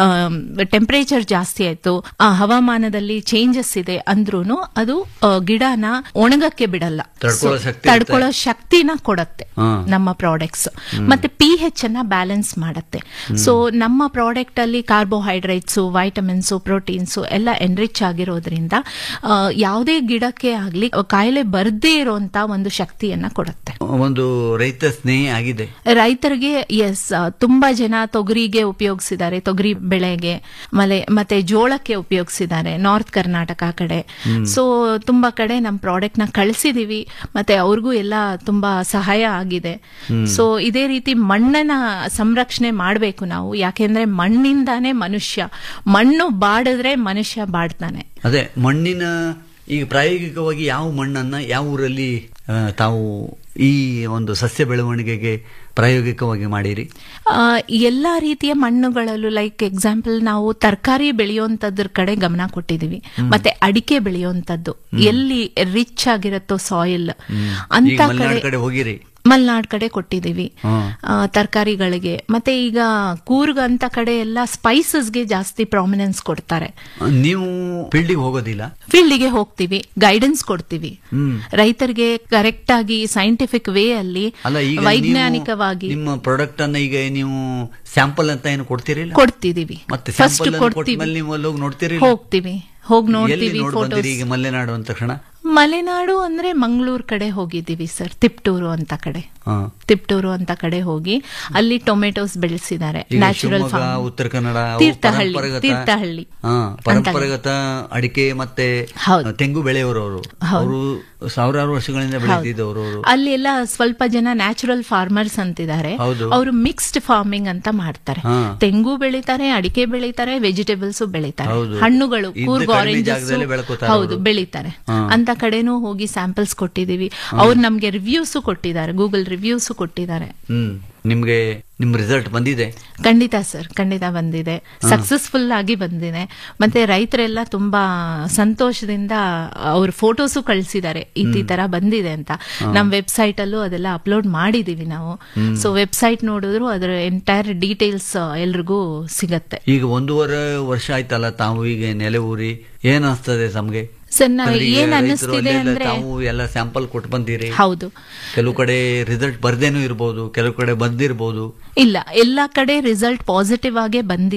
ಟೆಂಪರೇಚರ್ ಜಾಸ್ತಿ ಆಯ್ತು ಆ ಹವಾಮಾನದಲ್ಲಿ ಚೇಂಜಸ್ ಇದೆ ಅಂದ್ರೂನು ಅದು ಆ, ಗಿಡನ ಒಣಗಕ್ಕೆ ಬಿಡಲ್ಲ ತಡ್ಕೊಳ್ಳೋ So, ಶಕ್ತಿ ತಡ್ಕೊಳ್ಳೋ ಶಕ್ತಿನ ಕೊಡತ್ತೆ ಹಾ. ನಮ್ಮ ಪ್ರಾಡಕ್ಟ್ಸ್ ಮತ್ತೆ ಪಿ ಹೆಚ್ ಅನ್ನ ಬ್ಯಾಲೆನ್ಸ್ ಮಾಡುತ್ತೆ ಸೊ ನಮ್ಮ ಪ್ರಾಡಕ್ಟ್ ಅಲ್ಲಿ ಕಾರ್ಬೋಹೈಡ್ರೇಟ್ಸ್ ವೈಟಮಿನ್ಸ್ ಪ್ರೋಟೀನ್ಸ್ ಎಲ್ಲ ಎನ್ರಿಚ್ ಆಗಿರೋದ್ರಿಂದ ಆ, ಯಾವುದೇ ಗಿಡಕ್ಕೆ ಆಗ್ಲಿ ಕಾಯಿಲೆ ಬರ್ದೇ ಇರುವಂತ ಒಂದು ಶಕ್ತಿಯನ್ನ ಕೊಡುತ್ತೆ ಒಂದು ರೈತ ಸ್ನೇಹಿ ಆಗಿದೆ ರೈತರಿಗೆ ಎಸ್ ತುಂಬಾ ಜನ ತೊಗರಿಗೆ ಉಪಯೋಗಿಸಿದ್ದಾರೆ ತೊಗರಿ ಬೆಳೆಗೆ ಮಲೆ ಮತ್ತೆ ಜೋಳಕ್ಕೆ ಉಪಯೋಗಿಸಿದ್ದಾರೆ ನಾರ್ತ್ ಕರ್ನಾಟಕ ಕಡೆ ಸೊ ತುಂಬಾ ಕಡೆ ನಮ್ಮ ಪ್ರಾಡಕ್ಟ್ ನ ಕಳಿಸಿದೀವಿ ಮತ್ತೆ ಅವ್ರಿಗೂ ಎಲ್ಲ ತುಂಬಾ ಸಹಾಯ ಆಗಿದೆ ಸೊ ಇದೇ ರೀತಿ ಮಣ್ಣನ್ನ ಸಂರಕ್ಷಣೆ ಮಾಡಬೇಕು ನಾವು ಯಾಕೆಂದ್ರೆ ಮಣ್ಣಿಂದಾನೇ ಮನುಷ್ಯ ಮಣ್ಣು ಬಾಡಿದ್ರೆ ಮನುಷ್ಯ ಬಾಡ್ತಾನೆ ಅದೇ ಮಣ್ಣಿನ ಈಗ ಪ್ರಾಯೋಗಿಕವಾಗಿ ಯಾವ ಮಣ್ಣನ್ನ ಯಾವ ಊರಲ್ಲಿ ಆ, ತಾವು ಈ ಒಂದು ಸಸ್ಯ ಬೆಳವಣಿಗೆಗೆ ಪ್ರಾಯೋಗಿಕವಾಗಿ ಮಾಡಿರಿ ಆ, ಎಲ್ಲಾ ರೀತಿಯ ಮಣ್ಣುಗಳಲ್ಲೂ ಲೈಕ್ ಎಕ್ಸಾಂಪಲ್ ನಾವು ತರಕಾರಿ ಬೆಳೆಯುವಂತದ್ರ ಕಡೆ ಗಮನ ಕೊಟ್ಟಿದೀವಿ ಮತ್ತೆ ಅಡಿಕೆ ಬೆಳೆಯುವಂತದ್ದು ಎಲ್ಲಿ ರಿಚ್ ಆಗಿರತ್ತೋ ಸಾಯಿಲ್ ಈಗ ಅಂತ ಮಲೆನಾಡು ಕಡೆ ಕಡೆ ಹೋಗಿರಿ ಮಲ್ನಾಡ್ ಕಡೆ ಕೊಟ್ಟಿದೀವಿ ಹ್ಮ್. ತರಕಾರಿಗಳಿಗೆ ಮತ್ತೆ ಈಗ ಕೂರ್ಗ್ ಅಂತ ಕಡೆ ಎಲ್ಲ ಸ್ಪೈಸಸ್ಗೆ ಜಾಸ್ತಿ ಪ್ರಾಮಿನೆನ್ಸ್ ಕೊಡ್ತಾರೆ ನೀವು ಫೀಲ್ಡಿಗೆ ಹೋಗೋದಿಲ್ಲ ಫೀಲ್ಡಿಗೆ ಹೋಗ್ತೀವಿ ಗೈಡೆನ್ಸ್ ಕೊಡ್ತೀವಿ ಹ್ಮ್ ರೈತರಿಗೆ ಕರೆಕ್ಟ್ ಆಗಿ ಸೈಂಟಿಫಿಕ್ ವೇ ಅಲ್ಲಿ ಅಲ್ಲ ಈಗ ನೀವು ವೈಜ್ಞಾನಿಕವಾಗಿ ನಿಮ್ಮ ಪ್ರಾಡಕ್ಟ್ ಅನ್ನ ಈಗ ನೀವು ಸ್ಯಾಂಪಲ್ ಅಂತ ಏನು ಕೊಡ್ತೀರಿಲ್ಲ ಕೊಡ್ತಿದೀವಿ ಮತ್ತೆ ಫಸ್ಟ್ ಸ್ಯಾಂಪಲ್ ಕೊಡ್ತೀವಿ ಕೊಟ್ಮೇಲೆ ನೀವು ಅಲ್ಲಿ ಹೋಗಿ ನೋಡ್ತೀರಿ ಹೋಗ್ತೀವಿ ಹೋಗಿ ಎಲ್ಲಿ ನೋಡ್ತೀವಿ ನೋಡ್ ಬಂದಿರಿ ಫೋಟೋಸ್ ಈಗ ಮಲೆನಾಡು ಅಂದ ತಕ್ಷಣ ಮಲೆನಾಡು ಅಂದ್ರೆ ಮಂಗಳೂರು ಕಡೆ ಹೋಗಿದ್ದೀವಿ ಸರ್ ತಿಪ್ಟೂರು ಅಂತ ಕಡೆ ಹಾ. ತಿಪ್ಟೂರು ಅಂತ ಕಡೆ ಹೋಗಿ ಅಲ್ಲಿ ಟೊಮೆಟೊಸ್ ಬೆಳೆಸಿದ್ದಾರೆ ಈಗ ನ್ಯಾಚುರಲ್ ಶಿವಮೊಗ್ಗ, ಉತ್ತರ ಕನ್ನಡ ಅವು ತೀರ್ಥಹಳ್ಳಿ ಪರಂಪರಾಗತ- ತೀರ್ಥಹಳ್ಳಿ ಹಾ, ಪರಂಪರಾಗತ ಅಡಿಕೆ ಮತ್ತೆ ಹೌದು. ತೆಂಗು ಬೆಳೆಯವರು ಅವರು ಅವರು ಸಾವಿರಾರು ವರ್ಷಗಳಿಂದ ಬೆಳೆದಿದ್ದವರು ಅವರು ಅಲ್ಲಿ ಎಲ್ಲ ಸ್ವಲ್ಪ ಜನ ನ್ಯಾಚುರಲ್ ಫಾರ್ಮರ್ಸ್ ಅಂತಿದ್ದಾರೆ ಹೌದು. ಅವರು ಮಿಕ್ಸ್ಡ್ ಫಾರ್ಮಿಂಗ್ ಅಂತ ಮಾಡ್ತಾರೆ ಹಾ. ತೆಂಗು ಬೆಳಿತಾರೆ ಅಡಿಕೆ ಬೆಳಿತಾರೆ ವೆಜಿಟೇಬಲ್ಸ್ ಬೆಳಿತಾರೆ ಹೌದು. ಹಣ್ಣುಗಳು ಇದ್ದ ಕೂರ್ಗ್ ಕಡಿಮೆ ಆರೆಂಜಸ್ ಜಾಗದಲ್ಲೇ ಬೆಳ್ಕೊತಾರೆ ಹೌದು ಅವರು. ಬೆಳಿತಾರೆ ಹಾ. ಅಂತ ಕಡೆನೂ ಹೋಗಿ ಸ್ಯಾಂಪಲ್ಸ್ ಕೊಟ್ಟಿದೀವಿ ಅವ್ರು ನಮ್ಗೆ ರಿವ್ಯೂಸ್ ಕೊಟ್ಟಿದ್ದಾರೆ ಗೂಗಲ್ ರಿವ್ಯೂಸ್ ಕೊಟ್ಟಿದ್ದಾರೆ ಹ್ಮ್ ನಿಮ್ಗೆ ನಿಮ್ ರಿಸಲ್ಟ್ ಬಂದಿದೆ ಖಂಡಿತ ಸರ್ ಖಂಡಿತ ಬಂದಿದೆ ಸಕ್ಸಸ್ಫುಲ್ ಆಗಿ ಬಂದಿದೆ ಮತ್ತೆ ರೈತರೆಲ್ಲ ತುಂಬಾ ಸಂತೋಷದಿಂದ ಅವ್ರ ಫೋಟೋಸು ಕಳಿಸಿದ್ದಾರೆ ಈ ಈ ತರ ಬಂದಿದೆ ಅಂತ ನಮ್ಮ ವೆಬ್ಸೈಟ್ ಅಲ್ಲೂ ಅದೆಲ್ಲ ಅಪ್ಲೋಡ್ ಮಾಡಿದೀವಿ ನಾವು ಸೊ ವೆಬ್ಸೈಟ್ ನೋಡಿದ್ರು ಅದರ ಎಂಟೈರ್ ಡೀಟೇಲ್ಸ್ ಎಲ್ರಿಗೂ ಸಿಗತ್ತೆ ಈಗ ಒಂದೂವರೆ ವರ್ಷ ಆಯ್ತಲ್ಲ ತಾವು ಈಗ ನೆಲೆ ಊರಿ ಏನ್ ಅನ್ಸ್ತದೆ ತಮ್ಗೆ ಸರ್ ನಾವ್ ಅಂದ್ರೆ ಈಗ ಏನ್ ರೈತರು ಅನ್ನಿಸ್ತಿದೆ ಅಲ್ಲೆಲ್ಲ ಅಂದ್ರೆ ತಾವು ಎಲ್ಲ ಸ್ಯಾಂಪಲ್ ಕೊಟ್ಟು ಬಂದಿರಿ ಹೌದು ಕೆಲವು ಕಡೆ ರಿಸಲ್ಟ್ ಬರ್ದೇನೂ ಇರ್ಬೋದು ಕೆಲವು ಕಡೆ ಬಂದಿರ್ಬೋದು ಇಲ್ಲ ಎಲ್ಲ ಕಡೆ ರಿಸಲ್ಟ್ ಪಾಸಿಟಿವ್ ಆಗೇ ಬಂದಿದೆ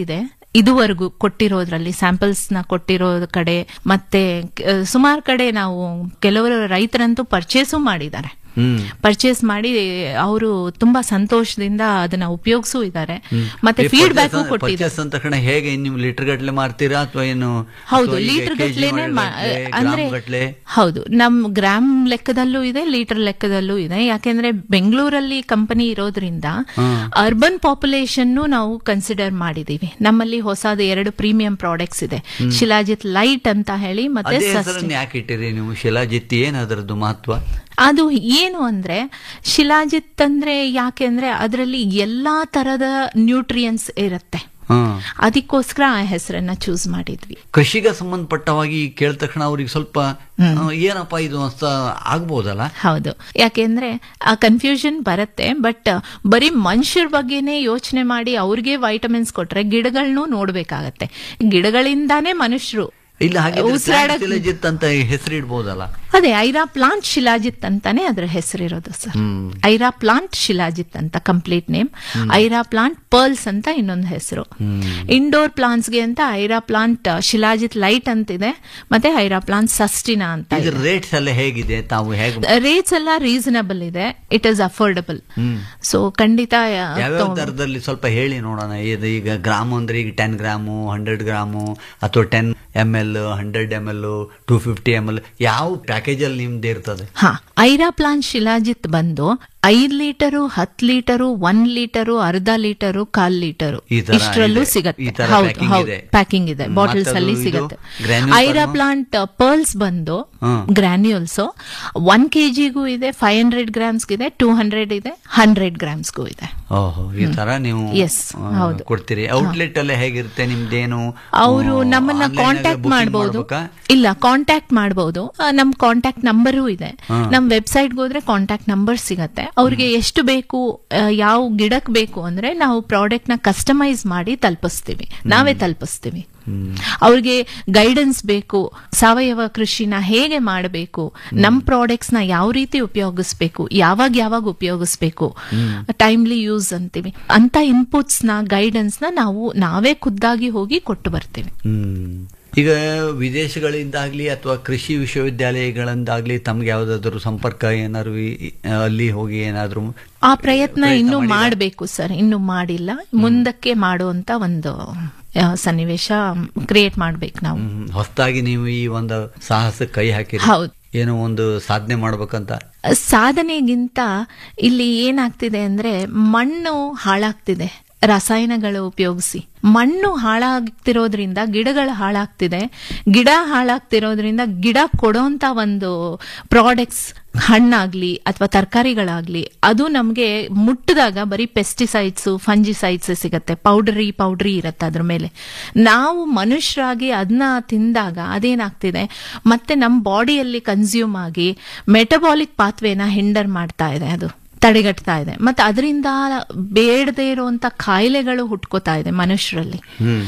ಇದುವರೆಗೂ ಕೊಟ್ಟಿರೋದ್ರಲ್ಲಿ ಸ್ಯಾಂಪಲ್ಸ್ ನ ಕೊಟ್ಟಿರೋ ಕಡೆ ಮತ್ತೆ ಸುಮಾರು ಕಡೆ ನಾವು ಕೆಲವರು ರೈತರಂತೂ ಪರ್ಚೇಸು ಮಾಡಿದ್ದಾರೆ ಹ್ಮ್ ಪರ್ಚೇಸ್ ಮಾಡಿ ಅವರು ತುಂಬಾ ಸಂತೋಷದಿಂದ ಅದನ್ನ ಉಪಯೋಗಿಸೂ ಇದ್ದಾರೆ ಮತ್ತೆ ಈ ಫೀಡ್ಬ್ಯಾಕ್ purchase- ಕೊಟ್ಟಿದ್ದಾರೆ purchase ಅಂದ ತಕ್ಷಣ ಹೇಗೆ ನೀವು ಲೀಟರ್ ಗಟ್ಲೆ ಮಾರ್ತೀರಾ ಅಥವಾ ಏನು ಹೌದು ಅಥವಾ ಈಗ ಲೀಟರ್ kg ಗಟ್ಲೆನೆ ಮಾ- ಗಟ್ಲೆ, ಅಂದ್ರೆ ಗ್ರಾಮ್ ಗಟ್ಲೆ? ಹೌದು ನಮ್ ಗ್ರಾಮ್ ಲೆಕ್ಕದಲ್ಲೂ ಇದೆ ಲೀಟರ್ ಲೆಕ್ಕದಲ್ಲೂ ಇದೆ ಯಾಕೆಂದ್ರೆ ಬೆಂಗಳೂರಲ್ಲಿ ಕಂಪನಿ ಇರೋದ್ರಿಂದ ಅರ್ಬನ್ ಪಾಪ್ಯುಲೇಷನ್ ನಾವು ಕನ್ಸಿಡರ್ ಮಾಡಿದೀವಿ ನಮ್ಮಲ್ಲಿ ಹೊಸದು ಎರಡು ಪ್ರೀಮಿಯಂ ಪ್ರಾಡಕ್ಟ್ಸ್ ಇದೆ ಶಿಲಾಜಿತ್ ಲೈಟ್ ಅಂತ ಹೇಳಿ ಮತ್ತೆ ಅದೇ ಸಸ್ಟೈನ್ ಹೆಸರನ್ನ ಯಾಕೆ ಇಟ್ಟಿರಿ ನೀವು ಶಿಲಾಜಿತ್ ಏನ್ ಅದರದ್ದು ಮಹತ್ವ ಅದು ಏನು ಅಂದ್ರೆ ಶಿಲಾಜಿತ್ ಅಂದ್ರೆ ಯಾಕೆ ಅಂದ್ರೆ ಅದರಲ್ಲಿ ಎಲ್ಲಾ ತರದ ನ್ಯೂಟ್ರಿಯನ್ಸ್ ಇರುತ್ತೆ ಹ್ಮ್ ಅದಕ್ಕೋಸ್ಕರ ಆ ಹೆಸರನ್ನ ಚೂಸ್ ಮಾಡಿದ್ವಿ ಕೃಷಿಗೆ ಸಂಬಂಧಪಟ್ಟವಾಗಿ ಕೇಳಿದ ತಕ್ಷಣ ಅವ್ರಿಗೆ ಸ್ವಲ್ಪ ಆ, ಏನಪ್ಪ ಇದು ಅಂತ ಆಗ್ಬೋದಲ್ಲ ಹೌದು ಯಾಕೆಂದ್ರೆ ಆ ಕನ್ಫ್ಯೂಷನ್ ಬರುತ್ತೆ ಬಟ್ ಬರೀ ಮನುಷ್ಯರ ಬಗ್ಗೆನೇ ಯೋಚನೆ ಮಾಡಿ ಅವ್ರಿಗೆ ವೈಟಮಿನ್ಸ್ ಕೊಟ್ರೆ ಗಿಡಗಳನ್ನೂ ನೋಡ್ಬೇಕಾಗತ್ತೆ ಗಿಡಗಳಿಂದಾನೇ ಮನುಷ್ಯರು ಇಲ್ಲ ಹಾಗೆ ಉಸಿರಾಡಕ್- ಶಿಲಾಜಿತ್ ಅಂತ ಹೆಸರಿಡ್ಬೋದಲ್ಲ ಅದೇ ಐರಾ ಪ್ಲಾಂಟ್ ಶಿಲಾಜಿತ್ ಅಂತಾನೆ ಅದ್ರ ಹೆಸರಿರೋದು ಸರ್ ಹ್ಮ್ ಐರಾ ಪ್ಲಾಂಟ್ ಶಿಲಾಜಿತ್ ಅಂತ complete name Aira plant pearls ಅಂತ ಇನ್ನೊಂದು ಹೆಸರು ಇಂಡೋರ್ ಪ್ಲಾಂಟ್ಸ್ಗೆ ಅಂತ ಐರಾ ಪ್ಲಾಂಟ್ ಶಿಲಾಜಿತ್ ಲೈಟ್ ಅಂತಿದೆ ಮತ್ತೆ ಐರಾ ಪ್ಲಾಂಟ್ ಸಸ್ಟಿನಾ ಅಂತ ಇದ್ರ ರೇಟ್ಸ್ ಎಲ್ಲ ಹೇಗಿದೆ ತಾವು ಹೇಗೆ ರೇಟ್ಸ್ ಎಲ್ಲ ರೀಸನಬಲ್ ಇದೆ ಇಟ್ ಇಸ್ ಅಫೋರ್ಡಬಲ್ ಹ್ಮ್ ಸೊ ಖಂಡಿತ ಆ, ಯಾವ್ಯಾವ ತಗೊ- ದರದಲ್ಲಿ ಸ್ವಲ್ಪ ಹೇಳಿ ನೋಡೋಣ ಇದು ಈಗ ಗ್ರಾಮ್ ಅಂದ್ರೆ ಈಗ ಟೆನ್ ಗ್ರಾಮು ಹಂಡ್ರೆಡ್ ಗ್ರಾಮು ಅಥವಾ ten M L hundred M L two fifty M L ಯಾವ ಪ್ಯಾಕೇಜ್ ಅಲ್ಲಿ ನಿಮ್ದು ಇರ್ತದೆ ಹಾ ಐರಾ ಪ್ಲಾಂಟ್ ಶಿಲಾಜಿತ್ ಬಂದು ಐದ್ ಲೀಟರು ಹತ್ ಲೀಟರು ಒನ್ ಲೀಟರು ಅರ್ಧ ಲೀಟರು ಕಾಲ್ ಲೀಟರು ಈ ತರ ಇಷ್ಟರಲ್ಲೂ ಇದೆ. ಈ ಸಿಗತ್ತೆ ತರ ಹೌದು packing ಹೌದು ಇದೆ. ಪ್ಯಾಕಿಂಗ್ ಇದೆ ಹ್ಮ್. ಬಾಟಲ್ಸ್ ಮತ್ತದು ಅಲ್ಲಿ ಇದು ಸಿಗತ್ತೆ granule ಐರಾ form? ಪ್ಲಾಂಟ್ ಪರ್ಲ್ಸ್ ಬಂದು ಹ್ಮ್. ಗ್ರಾನ್ಯೂಲ್ಸ್ ಒನ್ ಕೆಜಿಗೂ ಇದೆ ಫೈವ್ ಹಂಡ್ರೆಡ್ ಗ್ರಾಮ್ಸ್ ಇದೆ ಟೂ ಹಂಡ್ರೆಡ್ ಇದೆ ಹಂಡ್ರೆಡ್ ಗ್ರಾಮ್ಸ್ಗೂ ಇದೆ ಓಹೋ ಈ ತರ ನೀವು Yes, ಆ, ಹೌದು. ಕೊಡ್ತೀರಿ ಔಟ್ಲೆಟ್ ಎಲ್ಲ ಹೇಗಿರುತ್ತೆ ನಿಮ್ದೇನು ಅವರು ಆ, ನಮ್ಮನ್ನ online ಆಗ ಕಾಂಟ್ಯಾಕ್ಟ್ booking ಮಾಡಬಹುದು ಮಾಡ್ಬೇಕಾ? ಇಲ್ಲ ಕಾಂಟ್ಯಾಕ್ಟ್ ಮಾಡಬಹುದು ನಮ್ ಕಾಂಟ್ಯಾಕ್ಟ್ ನಂಬರು ಇದೆ ಹಾ. ನಮ್ ವೆಬ್ಸೈಟ್ ಹೋದ್ರೆ ಕಾಂಟ್ಯಾಕ್ಟ್ ನಂಬರ್ ಸಿಗತ್ತೆ ಅವ್ರಿಗೆ ಎಷ್ಟು ಬೇಕು ಆ, ಯಾವ ಗಿಡಕ್ ಬೇಕು ಅಂದ್ರೆ ನಾವು ಪ್ರಾಡಕ್ಟ್ ನ ಕಸ್ಟಮೈಸ್ ಮಾಡಿ ತಲುಪಿಸ್ತೀವಿ ನಾವೇ ತಲುಪಿಸ್ತೀವಿ ಅವ್ರಿಗೆ ಗೈಡೆನ್ಸ್ ಬೇಕು ಸಾವಯವ ಕೃಷಿನ ಹೇಗೆ ಮಾಡಬೇಕು ನಮ್ ಪ್ರಾಡಕ್ಟ್ಸ್ ನ ಯಾವ ರೀತಿ ಉಪಯೋಗಿಸ್ಬೇಕು ಯಾವಾಗ ಯಾವಾಗ ಉಪಯೋಗಿಸ್ಬೇಕು ಟೈಮ್ಲಿ ಯೂಸ್ ಅಂತೀವಿ ಅಂತ ಇನ್ಪುಟ್ಸ್ ನ ಗೈಡೆನ್ಸ್ ನ ನಾವು ನಾವೇ ಖುದ್ದಾಗಿ ಹೋಗಿ ಕೊಟ್ಟು ಬರ್ತೀವಿ ಹ್ಮ್ ಈಗ ವಿದೇಶಗಳಿಂದಾಗ್ಲಿ ಅಥವಾ ಕೃಷಿ ವಿಶ್ವವಿದ್ಯಾಲಯಗಳಿಂದಾಗ್ಲಿ ತಮ್ಗೆ ಯಾವ್ದಾದ್ರು ಸಂಪರ್ಕ ಏನಾದ್ರು ಈ- ಅಲ್ಲಿ ಹೋಗಿ ಏನಾದ್ರು ಆ ಪ್ರಯತ್ನ ಪ್ರಯತ್ನ ಇನ್ನು ಮಾಡಿಲ್ಲ? ಮಾಡಬೇಕು ಸರ್ ಇನ್ನು ಮಾಡಿಲ್ಲ ಮುಂದಕ್ಕೆ ಮಾಡುವಂತ ಒಂದು ಆ, ಸನ್ನಿವೇಶ ಕ್ರಿಯೇಟ್ ಮಾಡ್ಬೇಕು ನಾವು ಹೊಸದಾಗಿ ನೀವು ಈ ಒಂದು ಸಾಹಸಕ್ಕೆ ಕೈ ಹಾಕಿರಿ ಹೌದು. ಏನೋ ಒಂದು ಸಾಧನೆ ಮಾಡ್ಬೇಕಂತ ಸಾಧನೆಗಿಂತ ಇಲ್ಲಿ ಏನಾಗ್ತಿದೆ ಅಂದ್ರೆ ಮಣ್ಣು ಹಾಳಾಗ್ತಿದೆ ರಸಾಯನಗಳು ಉಪಯೋಗಿಸಿ ಮಣ್ಣು ಹಾಳಾಗ್ತಿರೋದ್ರಿಂದ ಗಿಡಗಳು ಹಾಳಾಗ್ತಿದೆ ಗಿಡ ಹಾಳಾಗ್ತಿರೋದ್ರಿಂದ ಗಿಡ ಕೊಡೋಂತ ಒಂದು ಪ್ರಾಡಕ್ಟ್ಸ್ ಹಣ್ಣಾಗ್ಲಿ ಅಥವಾ ತರಕಾರಿಗಳಾಗ್ಲಿ ಅದು ನಮಗೆ ಮುಟ್ಟಿದಾಗ ಬರೀ ಪೆಸ್ಟಿಸೈಡ್ಸ್ ಫಂಜಿಸೈಡ್ಸ್ ಸಿಗತ್ತೆ ಪೌಡರಿ ಪೌಡ್ರಿ ಇರುತ್ತೆ ಅದ್ರ ಮೇಲೆ ನಾವು ಮನುಷ್ಯರಾಗಿ ಅದನ್ನ ತಿಂದಾಗ ಅದೇನಾಗ್ತಿದೆ ಮತ್ತೆ ನಮ್ಮ ಬಾಡಿಯಲ್ಲಿ ಕನ್ಸ್ಯೂಮ್ ಆಗಿ ಮೆಟಬಾಲಿಕ್ ಪಾತ್ವೇನ ಹಿಂಡರ್ ಮಾಡ್ತಾ ಇದೆ ಅದು ತಡೆಗಟ್ತಾ ಇದೆ ಮತ್ತೆ ಅದರಿಂದ ಬೇಡದೇ ಇರುವಂತ ಕಾಯಿಲೆಗಳು ಹುಟ್ಕೋತಾ ಇದೆ ಮನುಷ್ಯರಲ್ಲಿ